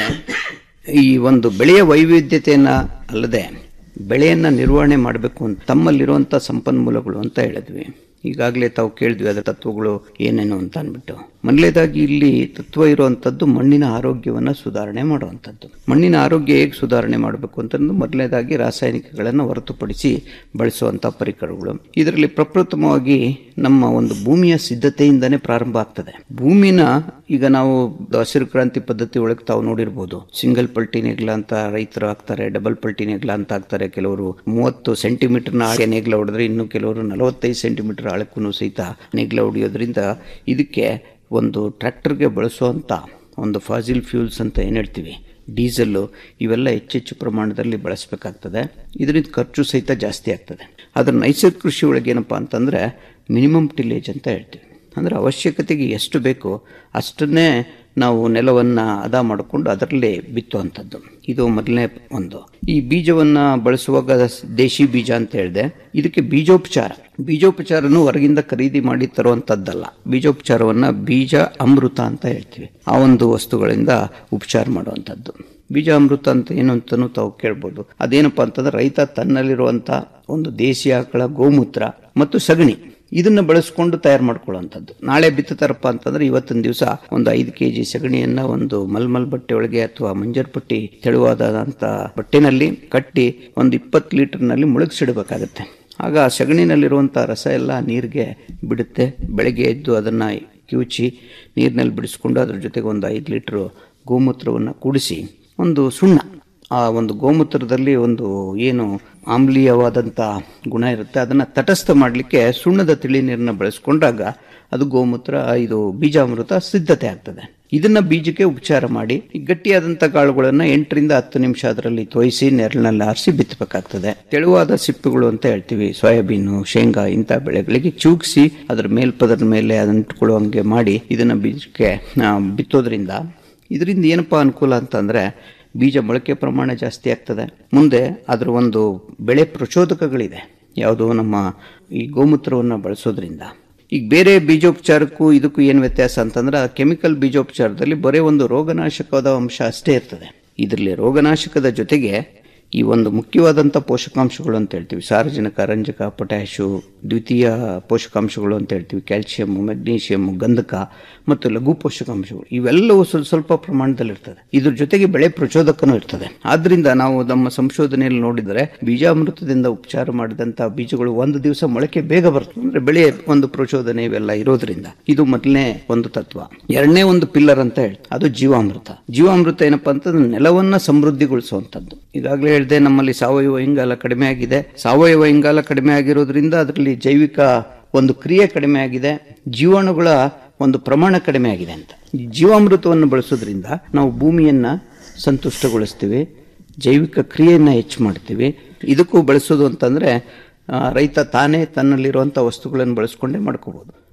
ಈ ಒಂದು ಬೆಳೆಯ ವೈವಿಧ್ಯತೆಯನ್ನು ಅಲ್ಲದೆ ಬೆಳೆಯನ್ನು ನಿರ್ವಹಣೆ ಮಾಡಬೇಕು ಅಂತ ತಮ್ಮಲ್ಲಿರುವಂಥ ಸಂಪನ್ಮೂಲಗಳು ಅಂತ ಹೇಳಿದ್ವಿ ಈಗಾಗಲೇ ತಾವು ಕೇಳಿದ್ವಿ ಅದರ ತತ್ವಗಳು ಏನೇನು ಅಂತ ಅಂದ್ಬಿಟ್ಟು ಮೊದಲೇದಾಗಿ ಇಲ್ಲಿ ತತ್ವ ಇರುವಂಥದ್ದು ಮಣ್ಣಿನ ಆರೋಗ್ಯವನ್ನು ಸುಧಾರಣೆ ಮಾಡುವಂಥದ್ದು ಮಣ್ಣಿನ ಆರೋಗ್ಯ ಹೇಗೆ ಸುಧಾರಣೆ ಮಾಡಬೇಕು ಅಂತಂದು ಮೊದಲನೇದಾಗಿ ರಾಸಾಯನಿಕಗಳನ್ನು ಹೊರತುಪಡಿಸಿ ಬಳಸುವಂಥ ಪರಿಕರಗಳು ಇದರಲ್ಲಿ ಪ್ರಪ್ರಥಮವಾಗಿ ನಮ್ಮ ಒಂದು ಭೂಮಿಯ ಸಿದ್ಧತೆಯಿಂದನೇ ಪ್ರಾರಂಭ ಆಗ್ತದೆ ಭೂಮಿನ ಈಗ ನಾವು ಹಸಿರು ಕ್ರಾಂತಿ ಪದ್ಧತಿ ಒಳಗೆ ತಾವು ನೋಡಿರ್ಬೋದು ಸಿಂಗಲ್ ಪಲ್ಟಿ ನೇಗ್ಲ ಅಂತ ರೈತರು ಹಾಕ್ತಾರೆ ಡಬಲ್ ಪಲ್ಟಿ ನೇಗ್ಲ ಅಂತ ಹಾಕ್ತಾರೆ ಕೆಲವರು ಮೂವತ್ತು ಸೆಂಟಿಮೀಟರ್ನ ಆಳೆ ನೇಗ್ಲ ಹೊಡೆದ್ರೆ ಇನ್ನು ಕೆಲವರು ನಲವತ್ತೈದು ಸೆಂಟಿಮೀಟರ್ ಆಳಕ್ಕೂ ಸಹಿತ ನೇಗ್ಲ ಹೊಡೆಯೋದ್ರಿಂದ ಇದಕ್ಕೆ ಒಂದು ಟ್ರ್ಯಾಕ್ಟರ್ಗೆ ಬಳಸುವಂಥ ಒಂದು ಫಾಸಿಲ್ ಫ್ಯೂಲ್ಸ್ ಅಂತ ಏನು ಹೇಳ್ತೀವಿ ಡೀಸೆಲ್ಲು ಇವೆಲ್ಲ ಹೆಚ್ಚೆಚ್ಚು ಪ್ರಮಾಣದಲ್ಲಿ ಬಳಸಬೇಕಾಗ್ತದೆ ಇದರಿಂದ ಖರ್ಚು ಸಹಿತ ಜಾಸ್ತಿ ಆಗ್ತದೆ ಆದರೆ ನೈಸರ್ಗಿಕ ಕೃಷಿ ಒಳಗೆ ಏನಪ್ಪ ಅಂತಂದರೆ ಮಿನಿಮಮ್ ಟಿಲ್ಲೇಜ್ ಅಂತ ಹೇಳ್ತೀವಿ ಅಂದರೆ ಅವಶ್ಯಕತೆಗೆ ಎಷ್ಟು ಬೇಕು ಅಷ್ಟನ್ನೇ ನಾವು ನೆಲವನ್ನು ಅದ ಮಾಡಿಕೊಂಡು ಅದರಲ್ಲೇ ಬಿತ್ತುವಂಥದ್ದು ಇದು ಮೊದಲನೇ ಒಂದು ಈ ಬೀಜವನ್ನು ಬಳಸುವಾಗ ದೇಶಿ ಬೀಜ ಅಂತ ಹೇಳಿದೆ ಇದಕ್ಕೆ ಬೀಜೋಪಚಾರ ಬೀಜೋಪಚಾರನು ಹೊರಗಿಂದ ಖರೀದಿ ಮಾಡಿ ತರುವಂಥದ್ದಲ್ಲ ಬೀಜೋಪಚಾರವನ್ನು ಬೀಜ ಅಮೃತ ಅಂತ ಹೇಳ್ತೀವಿ ಆ ಒಂದು ವಸ್ತುಗಳಿಂದ ಉಪಚಾರ ಮಾಡುವಂಥದ್ದು ಬೀಜ ಅಮೃತ ಅಂತ ಏನು ಅಂತಲೂ ತಾವು ಕೇಳ್ಬೋದು ಅದೇನಪ್ಪ ಅಂತಂದ್ರೆ ರೈತ ತನ್ನಲ್ಲಿರುವಂಥ ಒಂದು ದೇಶಿ ಆಕಳ ಗೋಮೂತ್ರ ಮತ್ತು ಸಗಣಿ ಇದನ್ನ ಬಳಸ್ಕೊಂಡು ತಯಾರು ಮಾಡ್ಕೊಳ್ಳುವಂಥದ್ದು ನಾಳೆ ಬಿತ್ತತಾರಪ್ಪ ಅಂತಂದ್ರೆ ಇವತ್ತಿನ ದಿವಸ ಒಂದು ಐದು ಕೆ ಜಿ ಸಗಣಿಯನ್ನ ಒಂದು ಮಲ್ಮಲ್ ಬಟ್ಟೆ ಒಳಗೆ ಅಥವಾ ಮಂಜರ್ ಪಟ್ಟಿ ತೆಳುವಾದಂಥ ಬಟ್ಟೆನಲ್ಲಿ ಕಟ್ಟಿ ಒಂದು ಇಪ್ಪತ್ತು ಲೀಟರ್ನಲ್ಲಿ ಮುಳುಗಿಸಿಡಬೇಕಾಗತ್ತೆ ಆಗ ಆ ಸಗಣಿನಲ್ಲಿರುವಂಥ ರಸ ಎಲ್ಲ ನೀರಿಗೆ ಬಿಡುತ್ತೆ ಬೆಳಗ್ಗೆ ಎದ್ದು ಅದನ್ನು ಕಿವುಚಿ ನೀರಿನಲ್ಲಿ ಬಿಡಿಸ್ಕೊಂಡು ಅದ್ರ ಜೊತೆಗೆ ಒಂದು ಐದು ಲೀಟ್ರು ಗೋಮೂತ್ರವನ್ನು ಕೂಡಿಸಿ ಒಂದು ಸುಣ್ಣ ಆ ಒಂದು ಗೋಮೂತ್ರದಲ್ಲಿ ಒಂದು ಏನು ಆಮ್ಲೀಯವಾದಂಥ ಗುಣ ಇರುತ್ತೆ ಅದನ್ನು ತಟಸ್ಥ ಮಾಡಲಿಕ್ಕೆ ಸುಣ್ಣದ ತಿಳಿ ನೀರನ್ನ ಬಳಸ್ಕೊಂಡಾಗ ಅದು ಗೋಮೂತ್ರ ಇದು ಬೀಜಾಮೃತ ಸಿದ್ಧತೆ ಆಗ್ತದೆ ಇದನ್ನ ಬೀಜಕ್ಕೆ ಉಪಚಾರ ಮಾಡಿ ಈ ಗಟ್ಟಿಯಾದಂಥ ಕಾಳುಗಳನ್ನು ಎಂಟರಿಂದ ಹತ್ತು ನಿಮಿಷ ಅದರಲ್ಲಿ ತೋಯಿಸಿ ನೆರಳಿನಲ್ಲಿ ಆರಿಸಿ ಬಿತ್ತಬೇಕಾಗ್ತದೆ ತೆಳುವಾದ ಸಿಪ್ಪೆಗಳು ಅಂತ ಹೇಳ್ತೀವಿ ಸೋಯಾಬೀನು ಶೇಂಗಾ ಇಂಥ ಬೆಳೆಗಳಿಗೆ ಚೂಕ್ಸಿ ಅದರ ಮೇಲ್ಪದರ ಮೇಲೆ ಅದನ್ನ ಇಟ್ಕೊಳ್ಳುವಂಗೆ ಮಾಡಿ ಇದನ್ನ ಬೀಜಕ್ಕೆ ಆ, ಬಿತ್ತೋದ್ರಿಂದ ಇದರಿಂದ ಏನಪ್ಪಾ ಅನುಕೂಲ ಅಂತಂದ್ರೆ ಬೀಜ ಮೊಳಕೆ ಪ್ರಮಾಣ ಜಾಸ್ತಿ ಆಗ್ತದೆ ಮುಂದೆ ಅದರ ಒಂದು ಬೆಳೆ ಪ್ರಚೋದಕಗಳಿದೆ ಯಾವುದು ನಮ್ಮ ಈ ಗೋಮೂತ್ರವನ್ನು ಬಳಸೋದ್ರಿಂದ ಈಗ ಬೇರೆ ಬೀಜೋಪಚಾರಕ್ಕೂ ಇದಕ್ಕೂ ಏನು ವ್ಯತ್ಯಾಸ ಅಂತಂದ್ರೆ ಆ ಕೆಮಿಕಲ್ ಬೀಜೋಪಚಾರದಲ್ಲಿ ಬರೀ ಒಂದು ರೋಗನಾಶಕವಾದ ಅಂಶ ಅಷ್ಟೇ ಇರ್ತದೆ ಇದರಲ್ಲಿ ರೋಗನಾಶಕದ ಜೊತೆಗೆ ಈ ಒಂದು ಮುಖ್ಯವಾದಂಥ ಪೋಷಕಾಂಶಗಳು ಅಂತ ಹೇಳ್ತೀವಿ ಸಾರಜನಕ ರಂಜಕ ಪೊಟ್ಯಾಶು ದ್ವಿತೀಯ ಪೋಷಕಾಂಶಗಳು ಅಂತ ಹೇಳ್ತೀವಿ ಕ್ಯಾಲ್ಸಿಯಂ ಮೆಗ್ನೀಷಿಯಂ ಗಂಧಕ ಮತ್ತು ಲಘು ಪೋಷಕಾಂಶಗಳು ಇವೆಲ್ಲವೂ ಸ್ವಲ್ಪ ಸ್ವಲ್ಪ ಪ್ರಮಾಣದಲ್ಲಿ ಇರ್ತದೆ ಇದ್ರ ಜೊತೆಗೆ ಬೆಳೆ ಪ್ರಚೋದಕನೂ ಇರ್ತದೆ ಆದ್ರಿಂದ ನಾವು ನಮ್ಮ ಸಂಶೋಧನೆಯಲ್ಲಿ ನೋಡಿದರೆ ಬೀಜಾಮೃತದಿಂದ ಉಪಚಾರ ಮಾಡಿದಂಥ ಬೀಜಗಳು ಒಂದು ದಿವಸ ಮೊಳಕೆ ಬೇಗ ಬರ್ತದೆ ಅಂದ್ರೆ ಬೆಳೆ ಒಂದು ಪ್ರಚೋದನೆ ಇವೆಲ್ಲ ಇರೋದ್ರಿಂದ ಇದು ಮೊದಲನೇ ಒಂದು ತತ್ವ ಎರಡನೇ ಒಂದು ಪಿಲ್ಲರ್ ಅಂತ ಹೇಳ್ತೀವಿ ಅದು ಜೀವಾಮೃತ ಜೀವಾಮೃತ ಏನಪ್ಪಾ ಅಂತಂದ್ರೆ ನೆಲವನ್ನ ಸಮೃದ್ಧಿಗೊಳಿಸುವಂಥದ್ದು ಈಗಾಗಲೇ ಹೇಳಿದೆ ನಮ್ಮಲ್ಲಿ ಸಾವಯವ ಇಂಗಾಲ ಕಡಿಮೆ ಆಗಿದೆ ಸಾವಯವ ಇಂಗಾಲ ಕಡಿಮೆ ಆಗಿರೋದ್ರಿಂದ ಅದರಲ್ಲಿ ಜೈವಿಕ ಒಂದು ಕ್ರಿಯೆ ಕಡಿಮೆ ಆಗಿದೆ ಜೀವಾಣುಗಳ ಒಂದು ಪ್ರಮಾಣ ಕಡಿಮೆ ಆಗಿದೆ ಅಂತ ಈ ಜೀವಾಮೃತವನ್ನು ಬಳಸೋದ್ರಿಂದ ನಾವು ಭೂಮಿಯನ್ನ ಸಂತುಷ್ಟಗೊಳಿಸ್ತೀವಿ ಜೈವಿಕ ಕ್ರಿಯೆಯನ್ನ ಹೆಚ್ಚು ಮಾಡ್ತೀವಿ ಇದಕ್ಕೂ ಬಳಸೋದು ಅಂತಂದ್ರೆ ಆ, ರೈತ ತಾನೇ ತನ್ನಲ್ಲಿರುವಂಥ ವಸ್ತುಗಳನ್ನು ಬಳಸ್ಕೊಂಡೇ ಮಾಡ್ಕೋಬಹುದು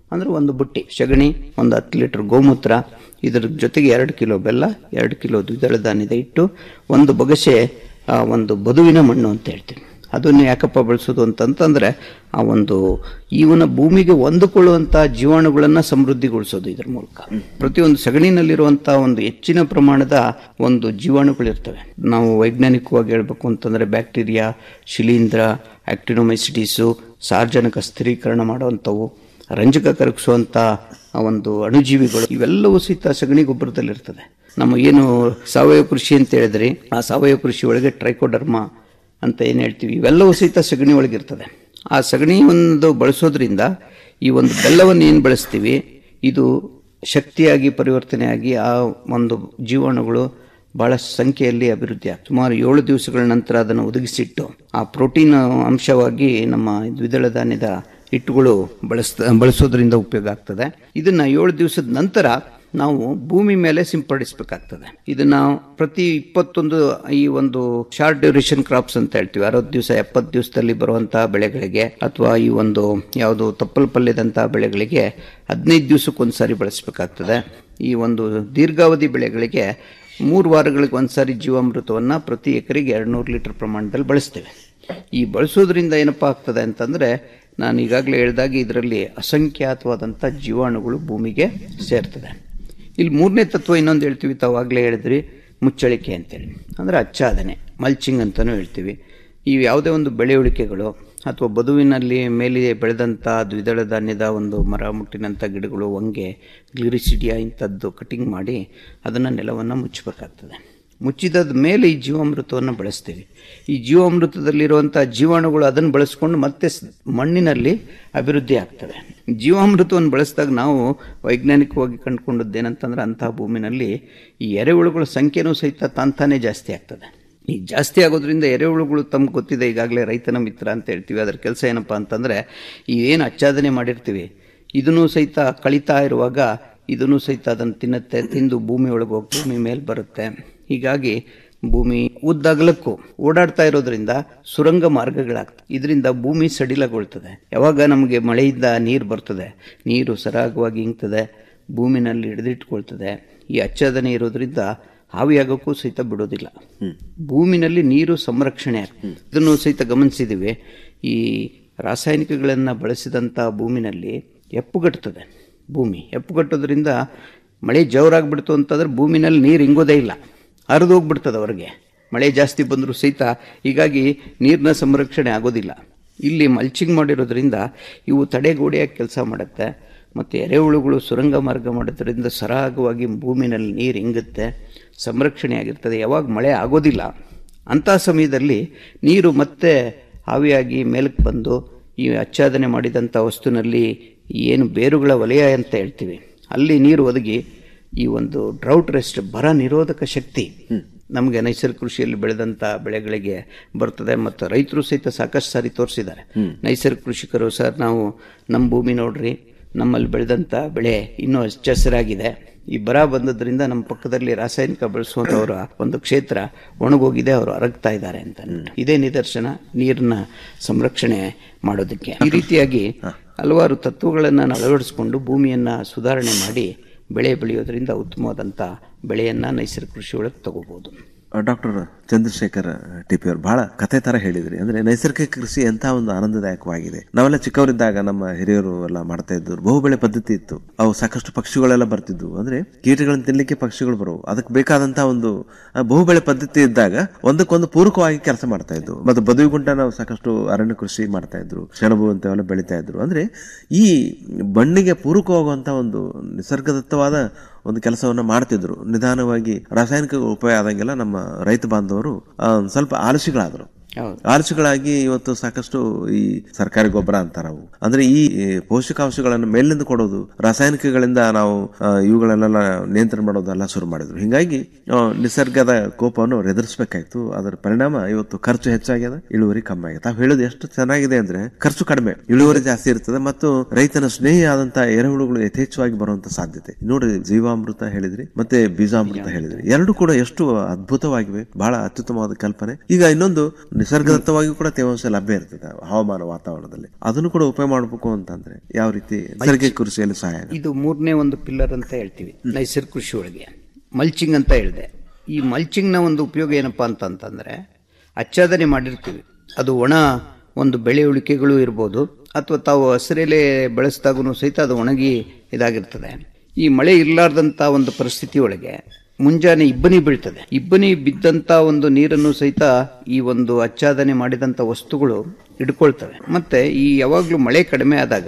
ಅಂದ್ರೆ ಒಂದು ಬುಟ್ಟಿ ಸಗಣಿ ಒಂದು ಹತ್ತು ಲೀಟರ್ ಗೋಮೂತ್ರ ಇದರ ಜೊತೆಗೆ ಎರಡು ಕಿಲೋ ಬೆಲ್ಲ ಎರಡು ಕಿಲೋ ದ್ವಿದಳ ಧಾನ್ಯದ ಹಿಟ್ಟು ಒಂದು ಬಗಸೆ ಆ, ಒಂದು ಬದುವಿನ ಮಣ್ಣು ಅಂತ ಹೇಳ್ತೀವಿ ಅದನ್ನು ಯಾಕಪ್ಪ ಬಳಸೋದು ಅಂತಂತಂದ್ರೆ ಆ ಒಂದು ಇವನ ಭೂಮಿಗೆ ಹೊಂದಿಕೊಳ್ಳುವಂಥ ಜೀವಾಣುಗಳನ್ನು ಸಮೃದ್ಧಿಗೊಳಿಸೋದು ಇದ್ರ ಮೂಲಕ ಪ್ರತಿಯೊಂದು ಸಗಣಿನಲ್ಲಿರುವಂಥ ಒಂದು ಹೆಚ್ಚಿನ ಪ್ರಮಾಣದ ಒಂದು ಜೀವಾಣುಗಳಿರ್ತವೆ ನಾವು ವೈಜ್ಞಾನಿಕವಾಗಿ ಹೇಳ್ಬೇಕು ಅಂತಂದ್ರೆ ಬ್ಯಾಕ್ಟೀರಿಯಾ ಶಿಲೀಂಧ್ರ ಆಕ್ಟಿನೋಮೈಸಿಟೀಸು ಸಾರ್ವಜನಿಕ ಸ್ಥಿರೀಕರಣ ಮಾಡುವಂಥವು ರಂಜಕ ಕರಗಿಸುವಂಥ ಆ ಒಂದು ಅಣುಜೀವಿಗಳು ಇವೆಲ್ಲವೂ ಸಹಿತ ಸಗಣಿ ಗೊಬ್ಬರದಲ್ಲಿರ್ತದೆ ನಮ್ಮ ಏನು ಸಾವಯವ ಕೃಷಿ ಅಂತ ಹೇಳಿದ್ರಿ ಆ ಸಾವಯವ ಕೃಷಿ ಒಳಗೆ ಟ್ರೈಕೋಡರ್ಮ ಅಂತ ಏನು ಹೇಳ್ತೀವಿ ಇವೆಲ್ಲವೂ ಸಹಿತ ಸಗಣಿ ಒಳಗಿರ್ತದೆ ಆ ಸಗಣಿ ಒಂದು ಬಳಸೋದ್ರಿಂದ ಈ ಒಂದು ಬೆಲ್ಲವನ್ನು ಏನು ಬಳಸ್ತೀವಿ ಇದು ಶಕ್ತಿಯಾಗಿ ಪರಿವರ್ತನೆಯಾಗಿ ಆ ಒಂದು ಜೀವಾಣುಗಳು ಬಹಳ ಸಂಖ್ಯೆಯಲ್ಲಿ ಅಭಿವೃದ್ಧಿ ಆಗ್ತದೆ ಸುಮಾರು ಏಳು ದಿವಸಗಳ ನಂತರ ಅದನ್ನು ಒದಗಿಸಿಟ್ಟು ಆ ಪ್ರೋಟೀನ್ ಅಂಶವಾಗಿ ನಮ್ಮ ದ್ವಿದಳ ಧಾನ್ಯದ ಹಿಟ್ಟುಗಳು ಬಳಸ್ ಬಳಸೋದ್ರಿಂದ ಉಪಯೋಗ ಆಗ್ತದೆ ಇದನ್ನ ಏಳು ದಿವಸದ ನಂತರ ನಾವು ಭೂಮಿ ಮೇಲೆ ಸಿಂಪಡಿಸಬೇಕಾಗ್ತದೆ ಇದನ್ನ ಪ್ರತಿ ಇಪ್ಪತ್ತೊಂದು ಈ ಒಂದು ಶಾರ್ಟ್ ಡ್ಯೂರೇಷನ್ ಕ್ರಾಪ್ಸ್ ಅಂತ ಹೇಳ್ತೀವಿ ಅರವತ್ತು ದಿವಸ ಎಪ್ಪತ್ತು ದಿವಸದಲ್ಲಿ ಬರುವಂತಹ ಬೆಳೆಗಳಿಗೆ ಅಥವಾ ಈ ಒಂದು ಯಾವುದು ತಪ್ಪಲ್ ಪಲ್ಯದಂತಹ ಬೆಳೆಗಳಿಗೆ ಹದಿನೈದು ದಿವಸಕ್ಕೊಂದ್ಸಾರಿ ಬಳಸಬೇಕಾಗ್ತದೆ ಈ ಒಂದು ದೀರ್ಘಾವಧಿ ಬೆಳೆಗಳಿಗೆ ಮೂರು ವಾರಗಳಿಗೆ ಒಂದ್ಸಾರಿ ಜೀವಾಮೃತವನ್ನು ಪ್ರತಿ ಎಕರೆಗೆ ಎರಡು ನೂರು ಲೀಟರ್ ಪ್ರಮಾಣದಲ್ಲಿ ಬಳಸ್ತೇವೆ ಈ ಬಳಸೋದ್ರಿಂದ ಏನಪ್ಪಾ ಆಗ್ತದೆ ಅಂತಂದ್ರೆ ನಾನು ಈಗಾಗಲೇ ಹೇಳಿದಾಗೆ ಇದರಲ್ಲಿ ಅಸಂಖ್ಯಾತವಾದಂಥ ಜೀವಾಣುಗಳು ಭೂಮಿಗೆ ಸೇರ್ತದೆ ಇಲ್ಲಿ ಮೂರನೇ ತತ್ವ ಇನ್ನೊಂದು ಹೇಳ್ತೀವಿ ತಾವಾಗಲೇ ಹೇಳಿದ್ರಿ ಮುಚ್ಚಳಿಕೆ ಅಂತೇಳಿ ಅಂದರೆ ಅಚ್ಚಾದನೆ ಮಲ್ಚಿಂಗ್ ಅಂತಲೂ ಹೇಳ್ತೀವಿ ಈ ಯಾವುದೇ ಒಂದು ಬೆಳೆಯುಳಿಕೆಗಳು ಅಥವಾ ಬದುವಿನಲ್ಲಿ ಮೇಲೆ ಬೆಳೆದಂಥ ದ್ವಿದಳ ಧಾನ್ಯದ ಒಂದು ಮರ ಮುಟ್ಟಿನಂಥ ಗಿಡಗಳು ಹೊಂಗೆ ಗ್ಲಿರಿಸಿಡಿಯಾ ಇಂಥದ್ದು ಕಟಿಂಗ್ ಮಾಡಿ ಅದನ್ನು ನೆಲವನ್ನು ಮುಚ್ಚಬೇಕಾಗ್ತದೆ ಮುಚ್ಚಿದಾದ ಮೇಲೆ ಈ ಜೀವಾಮೃತವನ್ನು ಬಳಸ್ತೀವಿ ಈ ಜೀವಾಮೃತದಲ್ಲಿರುವಂಥ ಜೀವಾಣುಗಳು ಅದನ್ನು ಬಳಸ್ಕೊಂಡು ಮತ್ತೆ ಸ್- ಮಣ್ಣಿನಲ್ಲಿ ಅಭಿವೃದ್ಧಿ ಆಗ್ತವೆ ಜೀವಾಮೃತವನ್ನು ಬಳಸಿದಾಗ ನಾವು ವೈಜ್ಞಾನಿಕವಾಗಿ ಕಂಡುಕೊಂಡದ್ದೇನಂತಂದ್ರೆ ಅಂತಹ ಭೂಮಿನಲ್ಲಿ ಈ ಎರೆಹುಳುಗಳ ಸಂಖ್ಯೆನೂ ಸಹಿತ ತಾಂತಾನೇ ಜಾಸ್ತಿ ಆಗ್ತದೆ ಈ ಜಾಸ್ತಿ ಆಗೋದ್ರಿಂದ ಎರೆಹುಳುಗಳು ತಮ್ಗೆ ಗೊತ್ತಿದೆ ಈಗಾಗಲೇ ರೈತನ ಮಿತ್ರ ಅಂತ ಹೇಳ್ತೀವಿ ಅದರ ಕೆಲಸ ಏನಪ್ಪ ಅಂತಂದರೆ ಈ ಏನು ಆಚ್ಛಾದನೆ ಮಾಡಿರ್ತೀವಿ ಇದನ್ನು ಸಹಿತ ಕಳಿತಾ ಇರುವಾಗ ಇದನ್ನು ಸಹಿತ ಅದನ್ನು ತಿನ್ನುತ್ತೆ ತಿಂದು ಭೂಮಿ ಒಳಗೆ ಹೋಗಿ ಭೂಮಿ ಮೇಲೆ ಬರುತ್ತೆ ಹೀಗಾಗಿ ಭೂಮಿ ಉದ್ದಗಲಕ್ಕೂ ಓಡಾಡ್ತಾ ಇರೋದ್ರಿಂದ ಸುರಂಗ ಮಾರ್ಗಗಳಾಗ್ತವೆ ಇದರಿಂದ ಭೂಮಿ ಸಡಿಲಗೊಳ್ತದೆ ಯಾವಾಗ ನಮಗೆ ಮಳೆಯಿಂದ ನೀರು ಬರ್ತದೆ ನೀರು ಸರಾಗವಾಗಿ ಇಂಗ್ತದೆ ಭೂಮಿನಲ್ಲಿ ಹಿಡಿದಿಟ್ಕೊಳ್ತದೆ ಈ ಅಚ್ಚಾದನೆ ಇರೋದ್ರಿಂದ ಹಾವಿಯಾಗೋಕ್ಕೂ ಸಹಿತ ಬಿಡೋದಿಲ್ಲ ಭೂಮಿನಲ್ಲಿ ನೀರು ಸಂರಕ್ಷಣೆ ಆಗ್ತದೆ ಇದನ್ನು ಸಹಿತ ಗಮನಿಸಿದ್ದೀವಿ ಈ ರಾಸಾಯನಿಕಗಳನ್ನು ಬಳಸಿದಂಥ ಭೂಮಿನಲ್ಲಿ ಎಪ್ಪುಗಟ್ಟುತ್ತದೆ ಭೂಮಿ ಎಪ್ಪುಗಟ್ಟೋದ್ರಿಂದ ಮಳೆ ಜೋರಾಗ್ಬಿಡ್ತು ಅಂತಂದ್ರೆ ಭೂಮಿನಲ್ಲಿ ನೀರು ಇಂಗೋದೇ ಇಲ್ಲ ಹರಿದು ಹೋಗ್ಬಿಡ್ತದೆ ಹೊರಗೆ ಮಳೆ ಜಾಸ್ತಿ ಬಂದರೂ ಸಹಿತ ಹೀಗಾಗಿ ನೀರಿನ ಸಂರಕ್ಷಣೆ ಆಗೋದಿಲ್ಲ ಇಲ್ಲಿ ಮಲ್ಚಿಂಗ್ ಮಾಡಿರೋದ್ರಿಂದ ಇವು ತಡೆಗೋಡೆಯಾಗಿ ಕೆಲಸ ಮಾಡುತ್ತೆ ಮತ್ತು ಎರೆಹುಳುಗಳು ಸುರಂಗ ಮಾರ್ಗ ಮಾಡೋದ್ರಿಂದ ಸರಾಗವಾಗಿ ಭೂಮಿನಲ್ಲಿ ನೀರು ಇಂಗುತ್ತೆ ಸಂರಕ್ಷಣೆ ಆಗಿರ್ತದೆ ಯಾವಾಗ ಮಳೆ ಆಗೋದಿಲ್ಲ ಅಂಥ ಸಮಯದಲ್ಲಿ ನೀರು ಮತ್ತೆ ಆವಿಯಾಗಿ ಮೇಲಕ್ಕೆ ಬಂದು ಈ ಆಚ್ಛಾದನೆ ಮಾಡಿದಂಥ ವಸ್ತುನಲ್ಲಿ ಏನು ಬೇರುಗಳ ವಲಯ ಅಂತ ಹೇಳ್ತೀವಿ ಅಲ್ಲಿ ನೀರು ಒದಗಿ ಈ ಒಂದು ಡ್ರೌಟ್ ರೆಸ್ಟ್ ಬರ ನಿರೋಧಕ ಶಕ್ತಿ ನಮಗೆ ನೈಸರ್ಗಿಕ ಕೃಷಿಯಲ್ಲಿ ಬೆಳೆದಂಥ ಬೆಳೆಗಳಿಗೆ ಬರ್ತದೆ ಮತ್ತು ರೈತರು ಸಹಿತ ಸಾಕಷ್ಟು ಸಾರಿ ತೋರಿಸಿದ್ದಾರೆ ನೈಸರ್ಗಿಕ ಕೃಷಿಕರು ಸರ್ ನಾವು ನಮ್ಮ ಭೂಮಿ ನೋಡ್ರಿ ನಮ್ಮಲ್ಲಿ ಬೆಳೆದಂಥ ಬೆಳೆ ಇನ್ನೂ ಹಚ್ಚ ಹಸಿರಾಗಿದೆ ಈ ಬರ ಬಂದದ್ರಿಂದ ನಮ್ಮ ಪಕ್ಕದಲ್ಲಿ ರಾಸಾಯನಿಕ ಬಳಸುವಂಥವರ ಒಂದು ಕ್ಷೇತ್ರ ಒಣಗೋಗಿದೆ ಅವರು ಅರಗ್ತಾ ಇದ್ದಾರೆ ಅಂತ ಅಂದ್ಬಿಟ್ಟು. ಇದೇ ನಿದರ್ಶನ ನೀರನ್ನ ಸಂರಕ್ಷಣೆ ಮಾಡೋದಕ್ಕೆ ಈ ರೀತಿಯಾಗಿ ಹಲವಾರು ತತ್ವಗಳನ್ನು ನಾವು ಅಳವಡಿಸಿಕೊಂಡು ಭೂಮಿಯನ್ನ ಸುಧಾರಣೆ ಮಾಡಿ ಬೆಳೆ ಬೆಳೆಯೋದ್ರಿಂದ ಉತ್ತಮವಾದಂಥ ಬೆಳೆಯನ್ನ ನೈಸರ್ಗಿಕ ಕೃಷಿ ಒಳಗೆ ತಗೋಬಹುದು ಡಾಕ್ಟರ್ ಚಂದ್ರಶೇಖರ್ ಟಿಪಿ ಅವರು ಬಹಳ ಕಥೆ ತರ ಹೇಳಿದ್ರಿ ಅಂದ್ರೆ ನೈಸರ್ಗಿಕ ಕೃಷಿ ಎಂತ ಒಂದು ಆನಂದದಾಯಕವಾಗಿದೆ ನಾವೆಲ್ಲ ಚಿಕ್ಕವರಿದ್ದಾಗ ನಮ್ಮ ಹಿರಿಯರು ಎಲ್ಲ ಮಾಡ್ತಾ ಇದ್ರು ಬಹುಬೆಳೆ ಪದ್ಧತಿ ಇತ್ತು ಅವು ಸಾಕಷ್ಟು ಪಕ್ಷಿಗಳೆಲ್ಲ ಬರ್ತಿದ್ವು ಅಂದ್ರೆ ಕೀಟಗಳನ್ನ ತಿನ್ಲಿಕ್ಕೆ ಪಕ್ಷಿಗಳು ಬರುವು ಅದಕ್ಕೆ ಬೇಕಾದಂತ ಒಂದು ಆ, ಬಹುಬೆಳೆ ಪದ್ಧತಿ ಇದ್ದಾಗ ಒಂದಕ್ಕೊಂದು ಪೂರಕವಾಗಿ ಕೆಲಸ ಮಾಡ್ತಾ ಇದ್ವು ಮತ್ತು ಬದುವಿಗುಂಟ ನಾವು ಸಾಕಷ್ಟು ಅರಣ್ಯ ಕೃಷಿ ಮಾಡ್ತಾ ಇದ್ರು ಸೆಣಬು ಅಂತೆಲ್ಲ ಬೆಳಿತಾ ಇದ್ರು ಅಂದ್ರೆ ಈ ಮಣ್ಣಿಗೆ ಪೂರಕವಾಗುವಂತ ಒಂದು ನಿಸರ್ಗದತ್ತವಾದ ಒಂದು ಕೆಲಸವನ್ನ ಮಾಡ್ತಿದ್ರು ನಿಧಾನವಾಗಿ ರಾಸಾಯನಿಕ ಉಪಯೋಗ ಆದಂಗೆಲ್ಲ ನಮ್ಮ ರೈತ ಬಾಂಧವರು ಆ, ಒಂದ್ ಸ್ವಲ್ಪ ಆಲಸಿಗಳಾದ್ರು ಆಲಸಿಗಳಾಗಿ ಇವತ್ತು ಸಾಕಷ್ಟು ಈ ಸರ್ಕಾರಿ ಗೊಬ್ಬರ ಅಂತಾರ ಅವು ಅಂದ್ರೆ ಈ ಈ ಪೋಷಕಾಂಶಗಳನ್ನು ಮೇಲಿಂದ ಕೊಡೋದು ರಾಸಾಯನಿಕಗಳಿಂದ ನಾವು ಆ, ಇವುಗಳನ್ನೆಲ್ಲ ನಿಯಂತ್ರಣ ಮಾಡೋದೆಲ್ಲ ಶುರು ಮಾಡಿದ್ರು ಹಿಂಗಾಗಿ ಆ, ನಿಸರ್ಗದ ಕೋಪವನ್ನು ಅವ್ರು ಎದುರಿಸಬೇಕಾಯ್ತು ಅದರ ಪರಿಣಾಮ ಇವತ್ತು ಖರ್ಚು ಹೆಚ್ಚಾಗ್ಯದ ಇಳುವರಿ ಕಮ್ಮಿ ಆಗಿದೆ ತಾವು ಹೇಳೋದು ಎಷ್ಟು ಚೆನ್ನಾಗಿದೆ ಅಂದ್ರೆ ಖರ್ಚು ಕಡಿಮೆ ಇಳುವರಿ ಜಾಸ್ತಿ ಇರ್ತದೆ ಮತ್ತು ರೈತನ ಸ್ನೇಹಿ ಆದಂತಹ ಎರೆಹುಳುಗಳು ಯಥೇಚ್ಛವಾಗಿ ಬರುವಂತ ಸಾಧ್ಯತೆ ನೋಡ್ರಿ ಜೀವಾಮೃತ ಹೇಳಿದ್ರಿ ಮತ್ತೆ ಬೀಜಾಮೃತ ಹೇಳಿದ್ರಿ ಎರಡು ಕೂಡ ಎಷ್ಟು ಅದ್ಭುತವಾಗಿವೆ ಬಹಳ ಅತ್ಯುತ್ತಮವಾದ ಕಲ್ಪನೆ ಈಗ ಇನ್ನೊಂದು ನಿಸರ್ಗದತ್ತವಾಗಿ ಕೂಡ ತೇವಾಂಶ ಲಭ್ಯ ಇರ್ತದೆ ಹವಾಮಾನ ವಾತಾವರಣದಲ್ಲಿ ಅದನ್ನು ಕೂಡ ಉಪಯೋಗ ಮಾಡಬೇಕು ಅಂತಂದ್ರೆ ಯಾವ ರೀತಿ ನೈಸರ್ಗಿಕ ಕೃಷಿಯಲ್ಲಿ ಸಹಾಯ ಆಗುತ್ತೆ? ಇದು ಮೂರನೇ ಒಂದು ಪಿಲ್ಲರ್ ಅಂತ ಹೇಳ್ತೀವಿ ನೈಸರ್ಗಿಕ ಕೃಷಿ ಒಳಗೆ ಮಲ್ಚಿಂಗ್ ಅಂತ ಹೇಳಿದೆ ಈ ಮಲ್ಚಿಂಗ್ನ ಒಂದು ಉಪಯೋಗ ಏನಪ್ಪಾ ಅಂತಂತಂದ್ರೆ ಆಚ್ಛಾದನೆ ಮಾಡಿರ್ತೀವಿ ಅದು ಒಣ ಒಂದು ಬೆಳೆ ಉಳಿಕೆಗಳು ಇರ್ಬೋದು ಅಥವಾ ತಾವು ಹಸಿರೆಲೆ ಬೆಳೆಸಿದಾಗೂ ಸಹಿತ ಅದು ಒಣಗಿ ಇದಾಗಿರ್ತದೆ ಈ ಮಳೆ ಇರಲಾರ್ದಂಥ ಒಂದು ಪರಿಸ್ಥಿತಿ ಒಳಗೆ ಮುಂಜಾನೆ ಇಬ್ಬನಿ ಬೀಳ್ತದೆ ಇಬ್ಬನಿ ಬಿದ್ದಂಥ ಒಂದು ನೀರನ್ನು ಸಹಿತ ಈ ಒಂದು ಆಚ್ಛಾದನೆ ಮಾಡಿದಂಥ ವಸ್ತುಗಳು ಹಿಡ್ಕೊಳ್ತವೆ ಮತ್ತೆ ಈ ಯಾವಾಗಲೂ ಮಳೆ ಕಡಿಮೆ ಆದಾಗ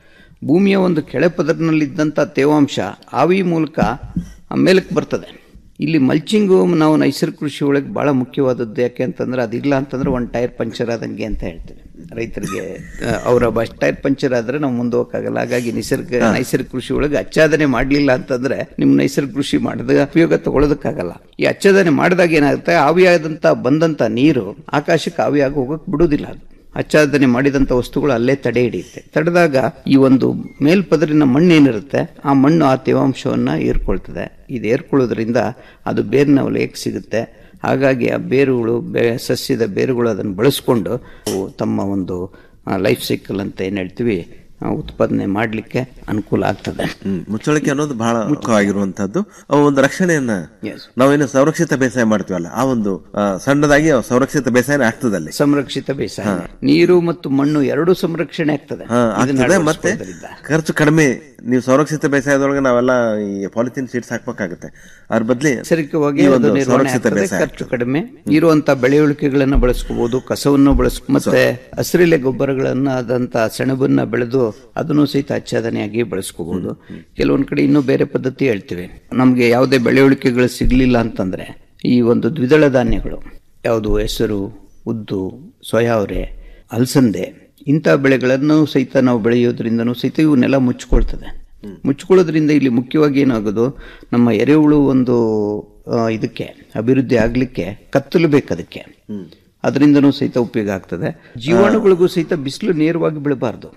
ಭೂಮಿಯ ಒಂದು ಕೆಳಪದರಿನಲ್ಲಿದ್ದಂಥ ತೇವಾಂಶ ಆವಿ ಮೂಲಕ ಮೇಲಕ್ಕೆ ಬರ್ತದೆ ಇಲ್ಲಿ ಮಲ್ಚಿಂಗು ನಾವು ನೈಸರ್ಗಿಕ ಕೃಷಿ ಒಳಗೆ ಭಾಳ ಮುಖ್ಯವಾದದ್ದು ಯಾಕೆ ಅಂತಂದ್ರೆ ಅದಿಲ್ಲ ಅಂತಂದ್ರೆ ಒಂದು ಟೈರ್ ಪಂಚರ್ ಆದಂಗೆ ಅಂತ ಹೇಳ್ತೇವೆ ರೈತರಿಗೆ ಆ, ಅವರ ಬಸ್ ಟೈರ್ ಪಂಚರ್ ಆದ್ರೆ ನಾವು ಮುಂದೆ ಹೋಗಕ್ಕಾಗಲ್ಲ ಹಾಗಾಗಿ ನಿಸರ್ಗ ನೈಸರ್ಗಿಕ ಕೃಷಿ ಒಳಗೆ ಆಚ್ಛಾದನೆ ಮಾಡಲಿಲ್ಲ ಅಂತಂದ್ರೆ ನಿಮ್ ನೈಸರ್ಗಿಕ ಕೃಷಿ ಮಾಡಿದ ಉಪಯೋಗ ತಗೊಳ್ಳೋದಕ್ಕಾಗಲ್ಲ ಈ ಆಚ್ಛಾದನೆ ಮಾಡಿದಾಗ ಏನಾಗುತ್ತೆ ಆವಿಯಾದಂತ ಬಂದಂತ ನೀರು ಆಕಾಶಕ್ಕೆ ಆವಿಯಾಗಿ ಹೋಗಕ್ ಬಿಡುವುದಿಲ್ಲ ಅದು ಆಚ್ಛಾದನೆ ಮಾಡಿದಂಥ ವಸ್ತುಗಳು ಅಲ್ಲೇ ತಡೆ ಹಿಡಿಯುತ್ತೆ ತಡೆದಾಗ ಈ ಒಂದು ಮೇಲ್ಪದರಿನ ಮಣ್ಣು ಏನಿರುತ್ತೆ ಆ ಮಣ್ಣು ಆ ತೇವಾಂಶವನ್ನ ಏರ್ಕೊಳ್ತದೆ ಇದು ಏರ್ಕೊಳ್ಳೋದ್ರಿಂದ ಅದು ಬೇರಿನ ವಲಯಕ್ಕೆ ಸಿಗುತ್ತೆ ಹಾಗಾಗಿ ಆ ಬೇರುಗಳು ಬೇ ಸಸ್ಯದ ಬೇರುಗಳು ಅದನ್ನು ಬಳಸ್ಕೊಂಡು ಅವು ತಮ್ಮ ಒಂದು ಲೈಫ್ ಸೈಕಲ್ ಅಂತ ಏನು ಹೇಳ್ತೀವಿ ಆ, ಉತ್ಪಾದನೆ ಮಾಡಲಿಕ್ಕೆ ಅನುಕೂಲ ಆಗ್ತದೆ ಹ್ಮ್ ಮುಚ್ಚಳಿಕೆ ಅನ್ನೋದು ಬಹಳ ಮುಖ್ಯವಾಗಿರುವಂತಹದ್ದು ಅವು ಒಂದು ರಕ್ಷಣೆಯನ್ನ ನಾವೇನು ಸಂರಕ್ಷಿತ ಬೇಸಾಯ ಮಾಡ್ತೀವಲ್ಲ ಆ ಒಂದು ಆ, ಸಣ್ಣದಾಗಿ ಅವು ಸಂರಕ್ಷಿತ ಬೇಸಾಯ ಆಗ್ತದೆ ಅಲ್ಲಿ ಸಂರಕ್ಷಿತ ಬೇಸಾಯ ನೀರು ಮತ್ತು ಮಣ್ಣು ಎರಡೂ ಸಂರಕ್ಷಣೆ ಆಗ್ತದೆ ಹಾ, ಇದನ್ನ ಆಗ್ತದೆ ಮತ್ತೆ ಅಳವಡಿಸ್ಕೊಳ್ಳೋದ್ರಿಂದ. ಖರ್ಚು ಕಡಿಮೆ ನೀವು ಸಂರಕ್ಷಿತ ಬೇಸಾಯದೊಳಗೆ ನಾವೆಲ್ಲ ಈ ಪಾಲಿಥಿನ್ ಶೀಟ್ಸ್ ಹಾಕ್ಬೇಕಾಗುತ್ತೆ ಅದ್ರ ಬದ್ಲಿ ನೈಸರ್ಗಿಕವಾಗಿ ಈ ಅದು ಒಂದು ನಿರ್ವಹಣೆ ಸಂರಕ್ಷಿತ ಆಗ್ತದೆ, ಬೇಸಾಯ ಖರ್ಚು ಕಡಿಮೆ ಇರುವಂತ ಬೆಳೆಯುಳಿಕೆಗಳನ್ನ ಬಳಸ್ಕೋಬಹುದು ಕಸವನ್ನು ಬಳಸ್ ಮತ್ತೆ ಹಸಿರೆಲೆ ಗೊಬ್ಬರಗಳನ್ನ ಆದಂತ ಸೆಣಬನ್ನ ಬೆಳೆದು ಅದನ್ನು ಸಹಿತ ಆಚ್ಛಾದನೆಯಾಗಿ ಬಳಸ್ಕೋಬಹುದು ಕೆಲವೊಂದ್ ಕಡೆ ಇನ್ನೂ ಬೇರೆ ಪದ್ಧತಿ ಹೇಳ್ತೀವಿ ನಮ್ಗೆ ಯಾವುದೇ ಬೆಳೆಯುಳಿಕೆಗಳು ಸಿಗ್ಲಿಲ್ಲ ಅಂತಂದ್ರೆ ಈ ಒಂದು ದ್ವಿದಳ ಧಾನ್ಯಗಳು ಯಾವುದು ಹೆಸರು ಉದ್ದು ಸೋಯಾವರೆ ಅಲಸಂದೆ ಇಂಥ ಬೆಳೆಗಳನ್ನು ಸಹಿತ ನಾವು ಬೆಳೆಯೋದ್ರಿಂದನೂ ಸಹಿತ ಇವು ನೆಲ ಮುಚ್ಕೊಳ್ತದೆ ಮುಚ್ಕೊಳ್ಳೋದ್ರಿಂದ ಇಲ್ಲಿ ಮುಖ್ಯವಾಗಿ ಏನಾಗೋದು ನಮ್ಮ ಎರೆಹುಳು ಒಂದು ಆ, ಇದಕ್ಕೆ ಅಭಿವೃದ್ಧಿ ಆಗ್ಲಿಕ್ಕೆ ಕತ್ತಲು ಬೇಕು ಅದಕ್ಕೆ ಅದರಿಂದನೂ ಸಹಿತ ಉಪಯೋಗ ಆಗ್ತದೆ ಜೀವಾಣುಗಳಿಗೂ ಸಹಿತ ಬಿಸಿಲು ನೇರವಾಗಿ ಬೀಳಬಾರ್ದು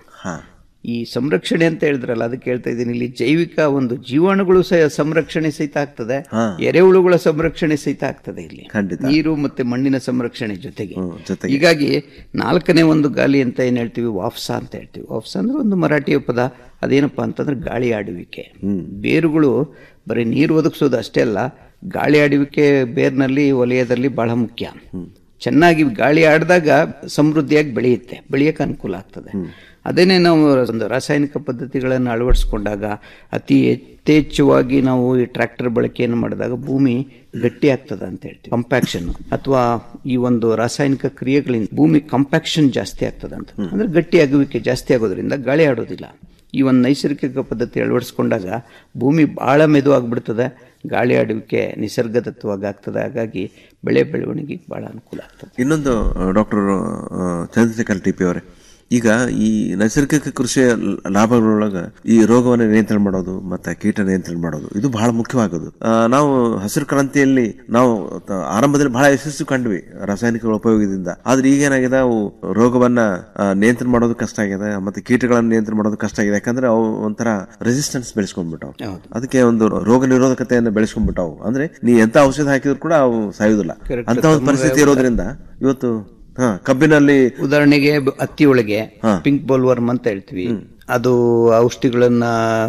ಈ ಸಂರಕ್ಷಣೆ ಅಂತ ಹೇಳಿದ್ರಲ್ಲ ಅದಕ್ಕೆ ಹೇಳ್ತಾ ಇದ್ದೀನಿ ಇಲ್ಲಿ ಜೈವಿಕ ಒಂದು ಜೀವಾಣುಗಳು ಸಹ ಸಂರಕ್ಷಣೆ ಸಹಿತ ಆಗ್ತದೆ ಎರೆಹುಳುಗಳ ಸಂರಕ್ಷಣೆ ಸಹಿತ ಆಗ್ತದೆ ಇಲ್ಲಿ ನೀರು ಮತ್ತೆ ಮಣ್ಣಿನ ಸಂರಕ್ಷಣೆ ಜೊತೆಗೆ ಹೀಗಾಗಿ ನಾಲ್ಕನೇ ಒಂದು ಗಾಲಿ ಅಂತ ಏನ್ ಹೇಳ್ತೀವಿ ವಾಫ್ಸ ಅಂತ ಹೇಳ್ತೀವಿ ವಾಫ್ಸ ಅಂದ್ರೆ ಒಂದು ಮರಾಠಿಯ ಪದ ಅದೇನಪ್ಪಾ ಅಂತಂದ್ರೆ ಗಾಳಿ ಆಡುವಿಕೆ ಬೇರುಗಳು ಬರೀ ನೀರು ಒದಗಿಸೋದು ಅಷ್ಟೇ ಅಲ್ಲ ಗಾಳಿ ಆಡುವಿಕೆ ಬೇರ್ನಲ್ಲಿ ವಲಯದಲ್ಲಿ ಬಹಳ ಮುಖ್ಯ ಚೆನ್ನಾಗಿ ಗಾಳಿ ಆಡಿದಾಗ ಸಮೃದ್ಧಿಯಾಗಿ ಬೆಳೆಯುತ್ತೆ ಬೆಳೆಯಕ್ಕೆ ಅನುಕೂಲ ಆಗ್ತದೆ ಅದೇನೇ ನಾವು ಒಂದು ರಾಸಾಯನಿಕ ಪದ್ಧತಿಗಳನ್ನು ಅಳವಡಿಸ್ಕೊಂಡಾಗ ಅತಿ ಯಥೇಚ್ಛವಾಗಿ ನಾವು ಈ ಟ್ರ್ಯಾಕ್ಟರ್ ಬಳಕೆಯನ್ನು ಮಾಡಿದಾಗ ಭೂಮಿ ಗಟ್ಟಿ ಆಗ್ತದೆ ಅಂತ ಹೇಳ್ತೀವಿ ಕಂಪ್ಯಾಕ್ಷನ್ ಅಥವಾ ಈ ಒಂದು ರಾಸಾಯನಿಕ ಕ್ರಿಯೆಗಳಿಂದ ಭೂಮಿ ಕಂಪ್ಯಾಕ್ಷನ್ ಜಾಸ್ತಿ ಆಗ್ತದೆ ಅಂತ ಅಂದ್ರೆ ಗಟ್ಟಿ ಆಗುವಿಕೆ ಜಾಸ್ತಿ ಆಗೋದ್ರಿಂದ ಗಾಳಿ ಆಡೋದಿಲ್ಲ ಈ ಒಂದು ನೈಸರ್ಗಿಕ ಪದ್ಧತಿ ಅಳವಡಿಸ್ಕೊಂಡಾಗ ಭೂಮಿ ಬಹಳ ಮೆದು ಆಗ್ಬಿಡ್ತದೆ ಗಾಳಿ ಆಡುವಿಕೆ ನಿಸರ್ಗದತ್ತವಾಗಿ ಆಗ್ತದೆ ಹಾಗಾಗಿ ಬೆಳೆ ಬೆಳವಣಿಗೆಗೆ ಬಹಳ ಅನುಕೂಲ ಆಗ್ತದೆ ಇನ್ನೊಂದು ಡಾಕ್ಟರ್ ಚಂದ್ರಶೇಖರ್ ಟಿ ಪಿ ಅವರೇ ಈಗ ಈ ನೈಸರ್ಗಿಕ ಕೃಷಿಯ ಲಾಭಗಳೊಳಗ ಈ ರೋಗವನ್ನು ನಿಯಂತ್ರಣ ಮಾಡೋದು ಮತ್ತೆ ಕೀಟ ನಿಯಂತ್ರಣ ಮಾಡೋದು ಇದು ಬಹಳ ಮುಖ್ಯವಾಗೋದು ಆ, ನಾವು ಹಸಿರು ಕ್ರಾಂತಿಯಲ್ಲಿ ನಾವು ತ- ಆರಂಭದಲ್ಲಿ ಬಹಳ ಯಶಸ್ಸು ಕಂಡ್ವಿ ರಾಸಾಯನಿಕಗಳ ಉಪಯೋಗದಿಂದ ಆದ್ರೆ ಈಗ ಏನಾಗಿದೆ ಅವು ರೋಗವನ್ನ ಆ, ನಿಯಂತ್ರಣ ಮಾಡೋದು ಕಷ್ಟ ಆಗಿದೆ ಮತ್ತೆ ಕೀಟಗಳನ್ನು ನಿಯಂತ್ರಣ ಮಾಡೋದು ಕಷ್ಟ ಆಗಿದೆ ಯಾಕಂದ್ರೆ ಅವು ಒಂಥರ ರೆಸಿಸ್ಟೆನ್ಸ್ ಬೆಳೆಸ್ಕೊಂಡ್ಬಿಟ್ಟವು ಅದಕ್ಕೆ ಒಂದು ರೋಗ ನಿರೋಧಕತೆಯನ್ನು ಬೆಳೆಸ್ಕೊಂಡ್ಬಿಟ್ಟವು ಅಂದ್ರೆ ನೀ ಎಂತ ಔಷಧ ಹಾಕಿದ್ರು ಕೂಡ ಅವು ಸಾಯುವುದಿಲ್ಲ Correct. ಅಂತ ಒಂದು ಪರಿಸ್ಥಿತಿ ಇರೋದ್ರಿಂದ ಇವತ್ತು ಹಾ ಕಬ್ಬಿನಲ್ಲಿ ಉದಾಹರಣೆಗೆ ಬ- ಹತ್ತಿ ಒಳಗೆ ಪಿಂಕ್ ಬೋಲ್ವರ್ಮ್ ಅಂತ ಹೇಳ್ತೀವಿ ಅದು ಔಷಧಿಗಳನ್ನ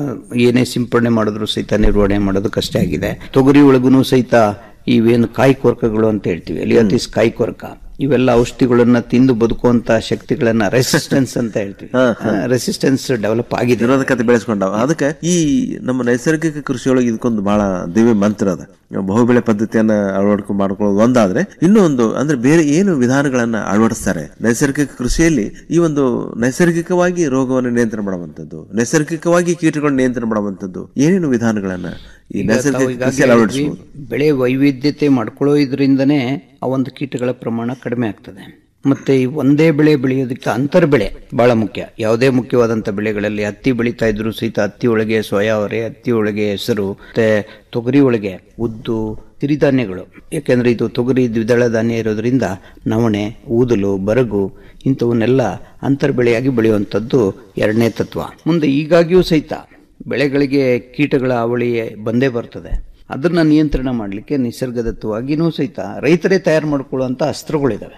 ಏನೇ ಸಿಂಪಡಣೆ ಮಾಡಿದ್ರು ಸಹಿತ ನಿರ್ವಹಣೆ ಮಾಡೋದು ಕಷ್ಟ ಆಗಿದೆ ತೊಗರಿ ಒಳಗೂ ಸಹಿತ ಇವೇನು ಕಾಯಿ ಕೊರಕಗಳು ಅಂತ ಹೇಳ್ತೀವಿ ಎಲಿಯಾತಿಸ್ ಕಾಯಿ ಕೊರಕ ಇವೆಲ್ಲ ಔಷಧಿಗಳನ್ನ ತಿಂದು ಬದುಕುವಂತ ಶಕ್ತಿಗಳನ್ನ ರೆಸಿಸ್ಟೆನ್ಸ್ ಅಂತ ಹೇಳ್ತೀವಿ ರೆಸಿಸ್ಟೆನ್ಸ್ ಡೆವಲಪ್ ಆಗಿದೆ ನಿರೋಧಕತೆ ಬೆಳೆಸ್ಕೊಂಡಾವ ಅದಕ್ಕೆ ಈ ನಮ್ಮ ನೈಸರ್ಗಿಕ ಕೃಷಿಯೊಳಗೆ ಇದಕ್ಕೊಂದು ಬಹಳ ದಿವ್ಯ ಮಂತ್ರ ಅದ ಬಹುಬೆಳೆ ಪದ್ಧತಿಯನ್ನ ಅಳವಡಿಕೆ ಮಾಡ್ಕೊಳ್ಳೋದು ಒಂದಾದ್ರೆ ಇನ್ನೂ ಒಂದು ಅಂದ್ರೆ ಬೇರೆ ಏನು ವಿಧಾನಗಳನ್ನ ಅಳವಡಿಸ್ತಾರೆ ನೈಸರ್ಗಿಕ ಕೃಷಿಯಲ್ಲಿ ಈ ಒಂದು ನೈಸರ್ಗಿಕವಾಗಿ ರೋಗವನ್ನು ನಿಯಂತ್ರಣ ಮಾಡುವಂತದ್ದು ನೈಸರ್ಗಿಕವಾಗಿ ಕೀಟಗಳನ್ನು ನಿಯಂತ್ರಣ ಮಾಡುವಂತದ್ದು ಏನೇನು ವಿಧಾನಗಳನ್ನ ಈ ಈಗ ನೈಸರ್ಗಿಕ ತಾವು ಈಗಾಗ್ಲೇ ಕೃಷಿಯಲ್ಲಿ ಹೇಳಿದ್ವಿ, ಅಳವಡಿಸಬಹುದು ಬೆಳೆ ವೈವಿಧ್ಯತೆ ಮಾಡ್ಕೊಳ್ಳೋ ಇದರಿಂದನೇ ಆ ಒಂದು ಕೀಟಗಳ ಪ್ರಮಾಣ ಕಡಿಮೆ ಆಗ್ತದೆ ಮತ್ತೆ ಈ ಒಂದೇ ಬೆಳೆ ಬೆಳೆಯೋದಕ್ಕೆ ಅಂತರ ಬೆಳೆ ಬಹಳ ಮುಖ್ಯ ಯಾವುದೇ ಮುಖ್ಯವಾದಂತ ಬೆಳೆಗಳಲ್ಲಿ ಹತ್ತಿ ಬೆಳೀತಾ ಇದ್ರು ಸಹಿತ ಹತ್ತಿ ಒಳಗೆ ಸೋಯಾವರೆ ಹತ್ತಿ ಒಳಗೆ ಹೆಸರು ಮತ್ತೆ ತೊಗರಿ ಒಳಗೆ ಉದ್ದು ಸಿರಿಧಾನ್ಯಗಳು ಯಾಕೆಂದ್ರೆ ಇದು ತೊಗರಿ ದ್ವಿದಳ ಧಾನ್ಯ ಇರೋದ್ರಿಂದ ನವಣೆ ಊದಲು ಬರಗು ಇಂಥವನ್ನೆಲ್ಲ ಅಂತರ್ ಬೆಳೆಯಾಗಿ ಬೆಳೆಯುವಂಥದ್ದು ಎರಡನೇ ತತ್ವ ಮುಂದೆ ಈಗಾಗಿಯೂ ಸಹಿತ ಬೆಳೆಗಳಿಗೆ ಕೀಟಗಳ ಅವಳಿ ಬಂದೇ ಬರ್ತದೆ ಅದನ್ನ ನಿಯಂತ್ರಣ ಮಾಡಲಿಕ್ಕೆ ನಿಸರ್ಗದತ್ತವಾಗಿನೂ ಸಹಿತ ರೈತರೇ ತಯಾರು ಮಾಡ್ಕೊಳ್ಳುವಂಥ ಅಸ್ತ್ರಗಳಿದಾವೆ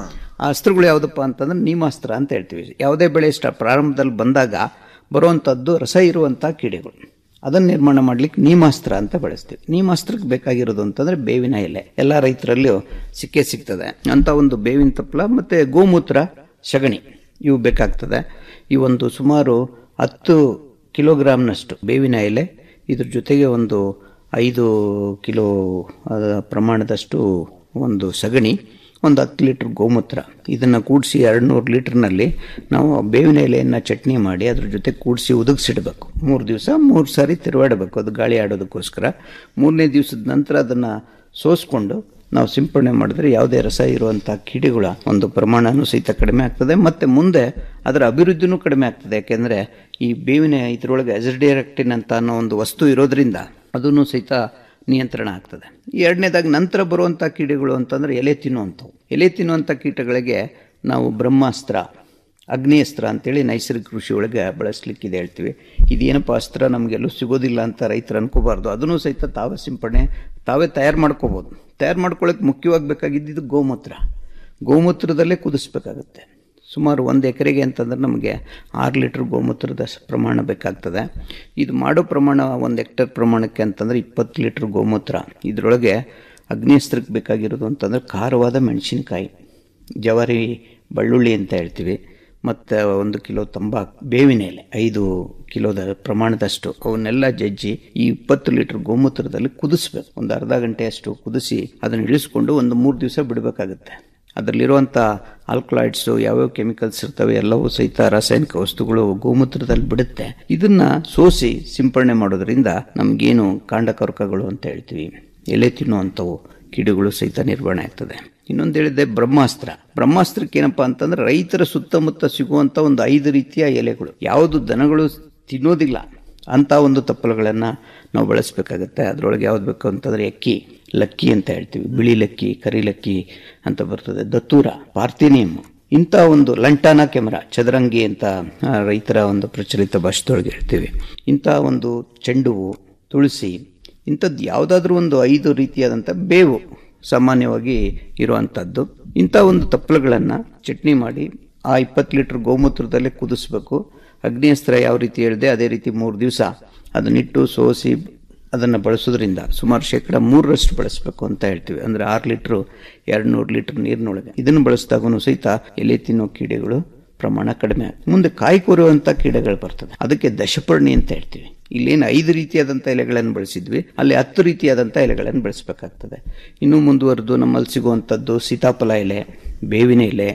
ಆ ಅಸ್ತ್ರಗಳು ಯಾವುದಪ್ಪ ಅಂತಂದ್ರೆ ನೀಮಾಸ್ತ್ರ ಅಂತ ಹೇಳ್ತೀವಿ ಯಾವುದೇ ಬೆಳೆ ಇಷ್ಟ ಪ್ರಾರಂಭದಲ್ಲಿ ಬಂದಾಗ ಬರುವಂಥದ್ದು ರಸ ಇರುವಂಥ ಕೀಡೆಗಳು ಅದನ್ನು ನಿರ್ಮಾಣ ಮಾಡ್ಲಿಕ್ಕೆ ನೀಮಾಸ್ತ್ರ ಅಂತ ಬಳಸ್ತೀವಿ ನೀಮಾಸ್ತ್ರಕ್ಕೆ ಬೇಕಾಗಿರೋದು ಅಂತಂದ್ರೆ ಬೇವಿನ ಎಲೆ ಎಲ್ಲ ರೈತರಲ್ಲಿಯೂ ಸಿಕ್ಕೇ ಸಿಗ್ತದೆ ಅಂತ ಒಂದು ಬೇವಿನ ತಪ್ಪಲ ಮತ್ತೆ ಗೋಮೂತ್ರ ಸಗಣಿ ಇವು ಬೇಕಾಗ್ತದೆ ಈ ಒಂದು ಸುಮಾರು ಹತ್ತು ಕಿಲೋಗ್ರಾಮ್ನಷ್ಟು ಬೇವಿನ ಎಲೆ ಇದ್ರ ಜೊತೆಗೆ ಒಂದು ಐದು ಕಿಲೋ ಆ, ಪ್ರಮಾಣದಷ್ಟು ಒಂದು ಸಗಣಿ ಒಂದು ಹತ್ತು ಲೀಟ್ರ್ ಗೋಮೂತ್ರ ಇದನ್ನು ಕೂಡಿಸಿ ಎರಡು ನೂರು ಲೀಟ್ರ್ನಲ್ಲಿ ನಾವು ಬೇವಿನ ಎಲೆಯನ್ನು ಚಟ್ನಿ ಮಾಡಿ ಅದ್ರ ಜೊತೆ ಕೂಡಿಸಿ ಉದುಗಿಸಿಡ್ಬೇಕು ಮೂರು ದಿವಸ ಮೂರು ಸಾರಿ ತಿರುವಾಡಬೇಕು ಅದು ಗಾಳಿ ಆಡೋದಕ್ಕೋಸ್ಕರ ಮೂರನೇ ದಿವಸದ ನಂತರ ಅದನ್ನು ಸೋಸ್ಕೊಂಡು ನಾವು ಸಿಂಪಡಣೆ ಮಾಡಿದ್ರೆ ಯಾವುದೇ ರಸ ಇರುವಂಥ ಕೀಡೆಗಳ ಒಂದು ಪ್ರಮಾಣನೂ ಸಹಿತ ಕಡಿಮೆ ಆಗ್ತದೆ ಮತ್ತು ಮುಂದೆ ಅದರ ಅಭಿವೃದ್ಧಿನೂ ಕಡಿಮೆ ಆಗ್ತದೆ ಯಾಕೆಂದರೆ ಈ ಬೇವಿನ ಇದರೊಳಗೆ ಅಜರ್ಡಿಯರೆಕ್ಟಿನ್ ಅಂತ ಅನ್ನೋ ಒಂದು ವಸ್ತು ಇರೋದ್ರಿಂದ ಅದನ್ನು ಸಹಿತ ನಿಯಂತ್ರಣ ಆಗ್ತದೆ ಎರಡನೇದಾಗಿ ನಂತರ ಬರುವಂಥ ಕೀಡೆಗಳು ಅಂತಂದ್ರೆ ಎಲೆ ತಿನ್ನುವಂಥವು ಎಲೆ ತಿನ್ನುವಂಥ ಕೀಟಗಳಿಗೆ ನಾವು ಬ್ರಹ್ಮಾಸ್ತ್ರ ಅಗ್ನಿಯಸ್ತ್ರ ಅಂತೇಳಿ ನೈಸರ್ಗಿಕ ಕೃಷಿ ಒಳಗೆ ಬಳಸಲಿಕ್ಕಿದೆ ಹೇಳ್ತೀವಿ ಇದೇನಪ್ಪ ಅಸ್ತ್ರ ನಮಗೆಲ್ಲೂ ಸಿಗೋದಿಲ್ಲ ಅಂತ ರೈತರು ಅನ್ಕೋಬಾರ್ದು ಅದನ್ನು ಸಹಿತ ತಾವೇ ಸಿಂಪಡಣೆ ತಾವೇ ತಯಾರು ಮಾಡ್ಕೋಬೋದು ತಯಾರು ಮಾಡ್ಕೊಳ್ಳೋಕೆ ಮುಖ್ಯವಾಗಿ ಬೇಕಾಗಿದ್ದು ಗೋಮೂತ್ರ ಗೋಮೂತ್ರದಲ್ಲೇ ಕುದಿಸ್ಬೇಕಾಗುತ್ತೆ ಸುಮಾರು ಒಂದು ಎಕರೆಗೆ ಅಂತಂದ್ರೆ ನಮಗೆ ಆರು ಲೀಟ್ರ್ ಗೋಮೂತ್ರದ ಸ- ಪ್ರಮಾಣ ಬೇಕಾಗ್ತದೆ ಇದು ಮಾಡೋ ಪ್ರಮಾಣ ಒಂದು ಹೆಕ್ಟರ್ ಪ್ರಮಾಣಕ್ಕೆ ಅಂತಂದ್ರೆ ಇಪ್ಪತ್ತು ಲೀಟ್ರ್ ಗೋಮೂತ್ರ ಇದರೊಳಗೆ ಅಗ್ನಿಯಸ್ತ್ರಕ್ಕೆ ಬೇಕಾಗಿರೋದು ಅಂತಂದ್ರೆ ಖಾರವಾದ ಮೆಣಸಿನಕಾಯಿ ಜವಾರಿ ಬೆಳ್ಳುಳ್ಳಿ ಅಂತ ಹೇಳ್ತೀವಿ ಮತ್ತು ಒಂದು ಕಿಲೋ ತಂಬಾಕು ಬೇವಿನ ಎಲೆ ಐದು ಕಿಲೋದ ಪ್ರಮಾಣದಷ್ಟು ಅವನ್ನೆಲ್ಲ ಜಜ್ಜಿ ಈ ಇಪ್ಪತ್ತು ಲೀಟರ್ ಗೋಮೂತ್ರದಲ್ಲಿ ಕುದಿಸ್ಬೇಕು ಒಂದು ಅರ್ಧ ಗಂಟೆಯಷ್ಟು ಕುದಿಸಿ ಅದನ್ನು ಇಳಿಸ್ಕೊಂಡು ಒಂದು ಮೂರು ದಿವಸ ಬಿಡಬೇಕಾಗುತ್ತೆ ಅದರಲ್ಲಿರುವಂಥ ಆಲ್ಕಲಾಯ್ಡ್ಸು ಯಾವ್ಯಾವ ಕೆಮಿಕಲ್ಸ್ ಇರ್ತವೆ ಎಲ್ಲವೂ ಸಹಿತ ರಾಸಾಯನಿಕ ವಸ್ತುಗಳು ಗೋಮೂತ್ರದಲ್ಲಿ ಬಿಡುತ್ತೆ ಇದನ್ನ ಸೋಸಿ ಸಿಂಪಡಣೆ ಮಾಡೋದ್ರಿಂದ ನಮಗೇನು ಕಾಂಡಕರ್ಕಗಳು ಅಂತ ಹೇಳ್ತೀವಿ ಎಲೆ ತಿನ್ನುವಂಥವು ಕಿಡುಗಳು ಸಹಿತ ನಿರ್ವಹಣೆ ಆಗ್ತದೆ ಇನ್ನೊಂದು ಹೇಳಿದ್ದೆ ಬ್ರಹ್ಮಾಸ್ತ್ರ ಬ್ರಹ್ಮಾಸ್ತ್ರಕ್ಕೆ ಏನಪ್ಪಾ ಅಂತಂದ್ರೆ ರೈತರ ಸುತ್ತಮುತ್ತ ಸಿಗುವಂತ ಒಂದು ಐದು ರೀತಿಯ ಎಲೆಗಳು ಯಾವುದು ದನಗಳು ತಿನ್ನೋದಿಲ್ಲ ಅಂತ ಒಂದು ತಪ್ಪಲುಗಳನ್ನು ನಾವು ಬಳಸಬೇಕಾಗತ್ತೆ ಅದರೊಳಗೆ ಯಾವ್ದು ಬೇಕು ಅಂತಂದ್ರೆ ಅಕ್ಕಿ ಲಕ್ಕಿ ಅಂತ ಹೇಳ್ತೀವಿ ಬಿಳಿ ಲಕ್ಕಿ ಕರಿ ಲಕ್ಕಿ ಅಂತ ಬರ್ತದೆ ದತ್ತೂರ ಪಾರ್ಥಿನಿಯಂ ಇಂಥ ಒಂದು ಲಂಟಾನ ಕೆಮರ ಚದರಂಗಿ ಅಂತ ಆ, ರೈತರ ಒಂದು ಪ್ರಚಲಿತ ಭಾಷೆದೊಳಗೆ ಹೇಳ್ತೀವಿ ಇಂಥ ಒಂದು ಚೆಂಡು ಹೂವು, ತುಳಸಿ ಇಂಥದ್ದು ಯಾವುದಾದ್ರೂ ಒಂದು ಐದು ರೀತಿಯಾದಂಥ ಬೇವು ಸಾಮಾನ್ಯವಾಗಿ ಇರುವಂಥದ್ದು ಇಂಥ ಒಂದು ತಪ್ಪಲುಗಳನ್ನು ಚಟ್ನಿ ಮಾಡಿ ಆ ಇಪ್ಪತ್ತು ಲೀಟ್ರ್ ಗೋಮೂತ್ರದಲ್ಲೇ ಕುದಿಸ್ಬೇಕು ಅಗ್ನಿಯಸ್ತ್ರ ಯಾವ ರೀತಿ ಹೇಳಿದೆ ಅದೇ ರೀತಿ ಮೂರು ದಿವಸ ಅದನ್ನಿಟ್ಟು ಸೋಸಿ ಅದನ್ನು ಬಳಸೋದ್ರಿಂದ ಸುಮಾರು ಶೇಕಡ ಮೂರರಷ್ಟು ಬಳಸಬೇಕು ಅಂತ ಹೇಳ್ತೀವಿ ಅಂದರೆ ಆರು ಲೀಟ್ರು ಎರಡು ನೂರು ಲೀಟ್ರ್ ನೀರಿನೊಳಗೆ ಇದನ್ನು ಬಳಸಿದಾಗೂ ಸಹಿತ ಎಲೆ ತಿನ್ನೋ ಕೀಡೆಗಳು ಪ್ರಮಾಣ ಕಡಿಮೆ ಆಗ್ತದೆ ಮುಂದೆ ಕಾಯಿ ಕೊರುವಂಥ ಕೀಡೆಗಳು ಬರ್ತದೆ ಅದಕ್ಕೆ ದಶಪರ್ಣಿ ಅಂತ ಹೇಳ್ತೀವಿ ಇಲ್ಲೇನು ಐದು ರೀತಿಯಾದಂಥ ಎಲೆಗಳನ್ನು ಬಳಸಿದ್ವಿ ಅಲ್ಲಿ ಹತ್ತು ರೀತಿಯಾದಂಥ ಎಲೆಗಳನ್ನು ಬಳಸಬೇಕಾಗ್ತದೆ ಇನ್ನು ಮುಂದುವರೆದು ನಮ್ಮಲ್ಲಿ ಸಿಗುವಂಥದ್ದು ಸೀತಾಫಲ ಎಲೆ ಬೇವಿನ ಎಲೆ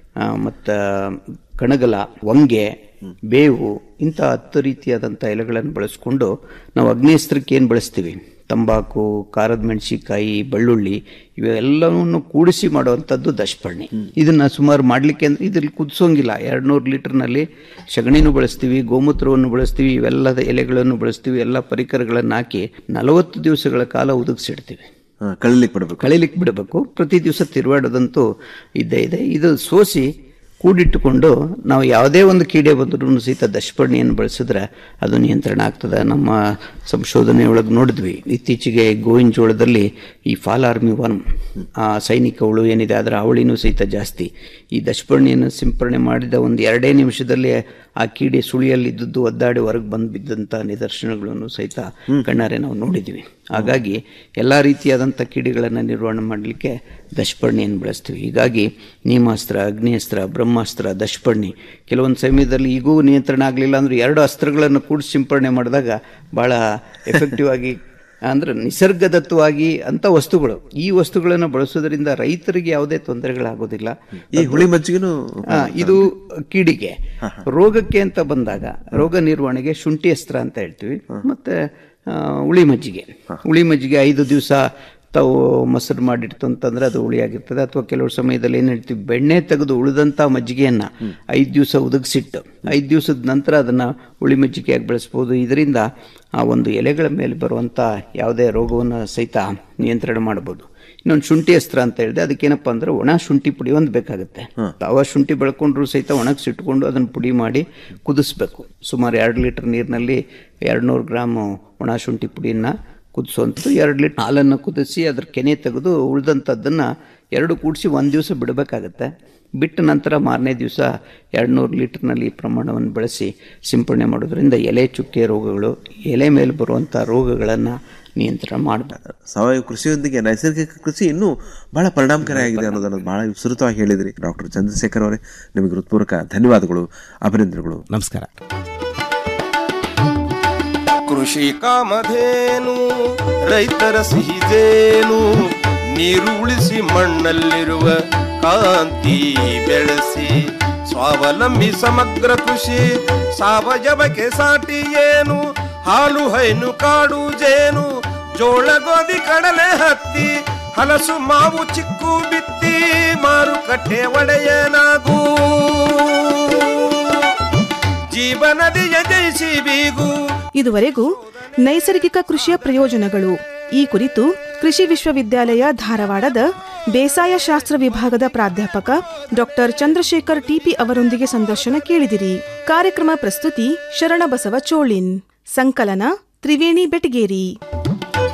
ಮತ್ತು ಕಣಗಲ ವಂಗೆ ಬೇವು ಇಂಥ ಹತ್ತು ರೀತಿಯಾದಂಥ ಎಲೆಗಳನ್ನು ಬಳಸ್ಕೊಂಡು ನಾವು ಅಗ್ನೇಸ್ತ್ರಕ್ಕೆ ಏನು ಬಳಸ್ತೀವಿ ತಂಬಾಕು ಖಾರದ ಮೆಣಸಿಕಾಯಿ ಬೆಳ್ಳುಳ್ಳಿ ಇವೆಲ್ಲವನ್ನು ಕೂಡಿಸಿ ಮಾಡುವಂಥದ್ದು ದಶಪರ್ಣಿ ಇದನ್ನ ಸುಮಾರು ಮಾಡಲಿಕ್ಕೆ ಅಂದ್ರೆ ಇದ್ರಲ್ಲಿ ಕುದಿಸೋಂಗಿಲ್ಲ ಎರಡು ನೂರು ಲೀಟರ್ನಲ್ಲಿ ಸಗಣಿನೂ ಬಳಸ್ತೀವಿ ಗೋಮೂತ್ರವನ್ನು ಬಳಸ್ತೀವಿ ಇವೆಲ್ಲದ ಎಲೆಗಳನ್ನು ಬಳಸ್ತೀವಿ ಎಲ್ಲ ಪರಿಕರಗಳನ್ನು ಹಾಕಿ ನಲವತ್ತು ದಿವಸಗಳ ಕಾಲ ಉದುಗಿಸಿಡ್ತೀವಿ ಕಳಿಲಿಕ್ಕೆ ಬಿಡಬೇಕು ಕಳಿಲಿಕ್ಕೆ ಬಿಡಬೇಕು ಪ್ರತಿ ದಿವಸ ತಿರುವಾಡೋದಂತೂ ಇದ್ದೇ ಇದೆ ಇದು ಸೋಸಿ ಕೂಡಿಟ್ಟುಕೊಂಡು ನಾವು ಯಾವುದೇ ಒಂದು ಕೀಡೆ ಬಂದರೂ ಸಹಿತ ದಶಪರ್ಣಿಯನ್ನು ಬಳಸಿದ್ರೆ ಅದು ನಿಯಂತ್ರಣ ಆಗ್ತದೆ ನಮ್ಮ ಸಂಶೋಧನೆ ಒಳಗೆ ನೋಡಿದ್ವಿ ಇತ್ತೀಚೆಗೆ ಗೋವಿನ ಜೋಳದಲ್ಲಿ ಈ ಫಾಲ್ ಆರ್ಮಿ ಒನ್ ಆ ಸೈನಿಕ ಹುಳು ಏನಿದೆ ಅದರ ಅವಳಿನೂ ಸಹಿತ ಜಾಸ್ತಿ ಈ ದಶಪರ್ಣಿಯನ್ನು ಸಿಂಪರಣೆ ಮಾಡಿದ ಒಂದು ಎರಡೇ ನಿಮಿಷದಲ್ಲಿ ಆ ಕೀಡೆ ಸುಳಿಯಲ್ಲಿ ಇದ್ದದ್ದು ಒದ್ದಾಡಿ ಹೊರಗೆ ಬಂದು ಬಿದ್ದಂಥ ನಿದರ್ಶನಗಳನ್ನು ಸಹಿತ ಕಣ್ಣಾರೆ ನಾವು ನೋಡಿದ್ವಿ ಹಾಗಾಗಿ ಎಲ್ಲ ರೀತಿಯಾದಂಥ ಕೀಡೆಗಳನ್ನು ನಿರ್ವಹಣೆ ಮಾಡಲಿಕ್ಕೆ ದಶಪರ್ಣಿಯನ್ನು ಬಳಸ್ತೀವಿ ಹೀಗಾಗಿ ನೀಮಾಸ್ತ್ರ ಅಗ್ನಿಯಸ್ತ್ರ ಬ್ರಹ್ಮಾಸ್ತ್ರ ದಶಪರ್ಣಿ ಕೆಲವೊಂದು ಸಮಯದಲ್ಲಿ ಈಗೂ ನಿಯಂತ್ರಣ ಆಗಲಿಲ್ಲ ಅಂದ್ರೆ ಎರಡು ಅಸ್ತ್ರಗಳನ್ನು ಕೂಡಿಸಿ ಸಿಂಪರಣೆ ಮಾಡಿದಾಗ ಬಹಳ ಎಫೆಕ್ಟಿವ್ ಆಗಿ ಅಂದ್ರೆ ನಿಸರ್ಗದತ್ತವಾಗಿ ಅಂತ ವಸ್ತುಗಳು ಈ ವಸ್ತುಗಳನ್ನು ಬಳಸೋದ್ರಿಂದ ರೈತರಿಗೆ ಯಾವುದೇ ತೊಂದರೆಗಳಾಗೋದಿಲ್ಲ ಈ ಹುಳಿ ಮಜ್ಜಿಗೆನೂ ಆ, ಇದು ಕೀಡಿಗೆ ರೋಗಕ್ಕೆ ಅಂತ ಬಂದಾಗ ರೋಗ ನಿರ್ವಹಣೆಗೆ ಶುಂಠಿ ಅಸ್ತ್ರ ಅಂತ ಹೇಳ್ತೀವಿ ಮತ್ತೆ ಆ, ಹುಳಿ ಮಜ್ಜಿಗೆ ಹುಳಿ ಮಜ್ಜಿಗೆ ಐದು ದಿವಸ ತಾವು ಮೊಸರು ಮಾಡಿಡ್ತು ಅಂತಂದ್ರೆ ಅದು ಹುಳಿಯಾಗಿರ್ತದೆ ಅಥವಾ ಕೆಲವು ಸಮಯದಲ್ಲಿ ಏನು ಹೇಳ್ತೀವಿ ಬೆಣ್ಣೆ ತೆಗೆದು ಉಳಿದಂಥ ಮಜ್ಜಿಗೆಯನ್ನ ಐದು ದಿವಸ ಉದುಗಿಸಿಟ್ಟು ಐದು ದಿವಸದ ನಂತರ ಅದನ್ನ ಹುಳಿ ಮಜ್ಜಿಗೆಯಾಗಿ ಬಳಸ್ಬೋದು ಇದರಿಂದ ಆ ಒಂದು ಎಲೆಗಳ ಮೇಲೆ ಬರುವಂಥ ಯಾವುದೇ ರೋಗವನ್ನು ಸಹಿತ ನಿಯಂತ್ರಣ ಮಾಡ್ಬೋದು ಇನ್ನೊಂದು ಶುಂಠಿ ಅಸ್ತ್ರ ಅಂತ ಹೇಳಿದೆ ಅದಕ್ಕೇನಪ್ಪ ಅಂದ್ರೆ ಒಣ ಶುಂಠಿ ಪುಡಿ ಒಂದು ಬೇಕಾಗುತ್ತೆ ತಾವ ಶುಂಠಿ ಬೆಳ್ಕೊಂಡ್ರು ಸಹಿತ ಒಣಗಿಸಿಟ್ಕೊಂಡು ಅದನ್ನು ಪುಡಿ ಮಾಡಿ ಕುದಿಸ್ಬೇಕು ಸುಮಾರು ಎರಡು ಲೀಟರ್ ನೀರಿನಲ್ಲಿ ಎರಡು ನೂರು ಗ್ರಾಮ್ ಒಣ ಶುಂಠಿ ಪುಡಿಯನ್ನ ಕುದಿಸುವಂಥದ್ದು ಎರಡು ಲೀಟರ್ ಹಾಲನ್ನು ಕುದಿಸಿ ಅದ್ರ ಕೆನೆ ತೆಗೆದು ಉಳಿದಂಥದ್ದನ್ನು ಎರಡು ಕೂಡಿಸಿ ಒಂದು ದಿವಸ ಬಿಡಬೇಕಾಗತ್ತೆ ಬಿಟ್ಟ ನಂತರ ಮಾರನೇ ದಿವಸ ಎರಡು ನೂರು ಲೀಟರ್ನಲ್ಲಿ ಈ ಪ್ರಮಾಣವನ್ನು ಬಳಸಿ ಸಿಂಪಡಣೆ ಮಾಡೋದ್ರಿಂದ ಎಲೆ ಚುಕ್ಕೆ ರೋಗಗಳು ಎಲೆ ಮೇಲೆ ಬರುವಂಥ ರೋಗಗಳನ್ನು ನಿಯಂತ್ರಣ ಮಾಡಬೇಕು ಸಾವಯವ ಕೃಷಿಯೊಂದಿಗೆ ನೈಸರ್ಗಿಕ ಕೃಷಿ ಇನ್ನೂ ಬಹಳ ಪರಿಣಾಮಕಾರಿಯಾಗಿದೆ ಅನ್ನೋದನ್ನು ಬಹಳ ವಿಸ್ತೃತವಾಗಿ ಹೇಳಿದ್ರಿ ಡಾಕ್ಟರ್ ಚಂದ್ರಶೇಖರ್ ಅವರೇ ನಿಮಗೆ ಹೃತ್ಪೂರ್ವಕ ಧನ್ಯವಾದಗಳು ಅಭಿನಂದನೆಗಳು ನಮಸ್ಕಾರ ಕೃಷಿ ಕಾಮಧೇನು ರೈತರ ಸಿಹಿದೇನು ನೀರು ಉಳಿಸಿ ಮಣ್ಣಲ್ಲಿರುವ ಕಾಂತಿ ಬೆಳೆಸಿ ಸ್ವಾವಲಂಬಿ ಸಮಗ್ರ ಕೃಷಿ ಸಾವಯವಕ್ಕೆ ಸಾಟಿ ಏನು ಹಾಲು ಹೈನು ಕಾಡು ಜೇನು ಜೋಳ ಗೋಧಿ ಕಡಲೆ ಹತ್ತಿ ಹಲಸು ಮಾವು ಚಿಕ್ಕು ಬಿತ್ತಿ ಮಾರುಕಟ್ಟೆ ಒಡೆಯನಾಗೂ ಜೀವನದಿಯ ಜಯಿಸಿ ಬೀಗು ಇದುವರೆಗೂ ನೈಸರ್ಗಿಕ ಕೃಷಿಯ ಪ್ರಯೋಜನಗಳು ಈ ಕುರಿತು ಕೃಷಿ ವಿಶ್ವವಿದ್ಯಾಲಯ ಧಾರವಾಡದ ಬೇಸಾಯ ಶಾಸ್ತ್ರ ವಿಭಾಗದ ಪ್ರಾಧ್ಯಾಪಕ ಡಾಕ್ಟರ್ ಚಂದ್ರಶೇಖರ್ ಟಿಪಿ ಅವರೊಂದಿಗೆ ಸಂದರ್ಶನ ಕೇಳಿದಿರಿ ಕಾರ್ಯಕ್ರಮ ಪ್ರಸ್ತುತಿ ಶರಣಬಸವ ಚೋಳಿನ್ ಸಂಕಲನ ತ್ರಿವೇಣಿ ಬೆಟಗೇರಿ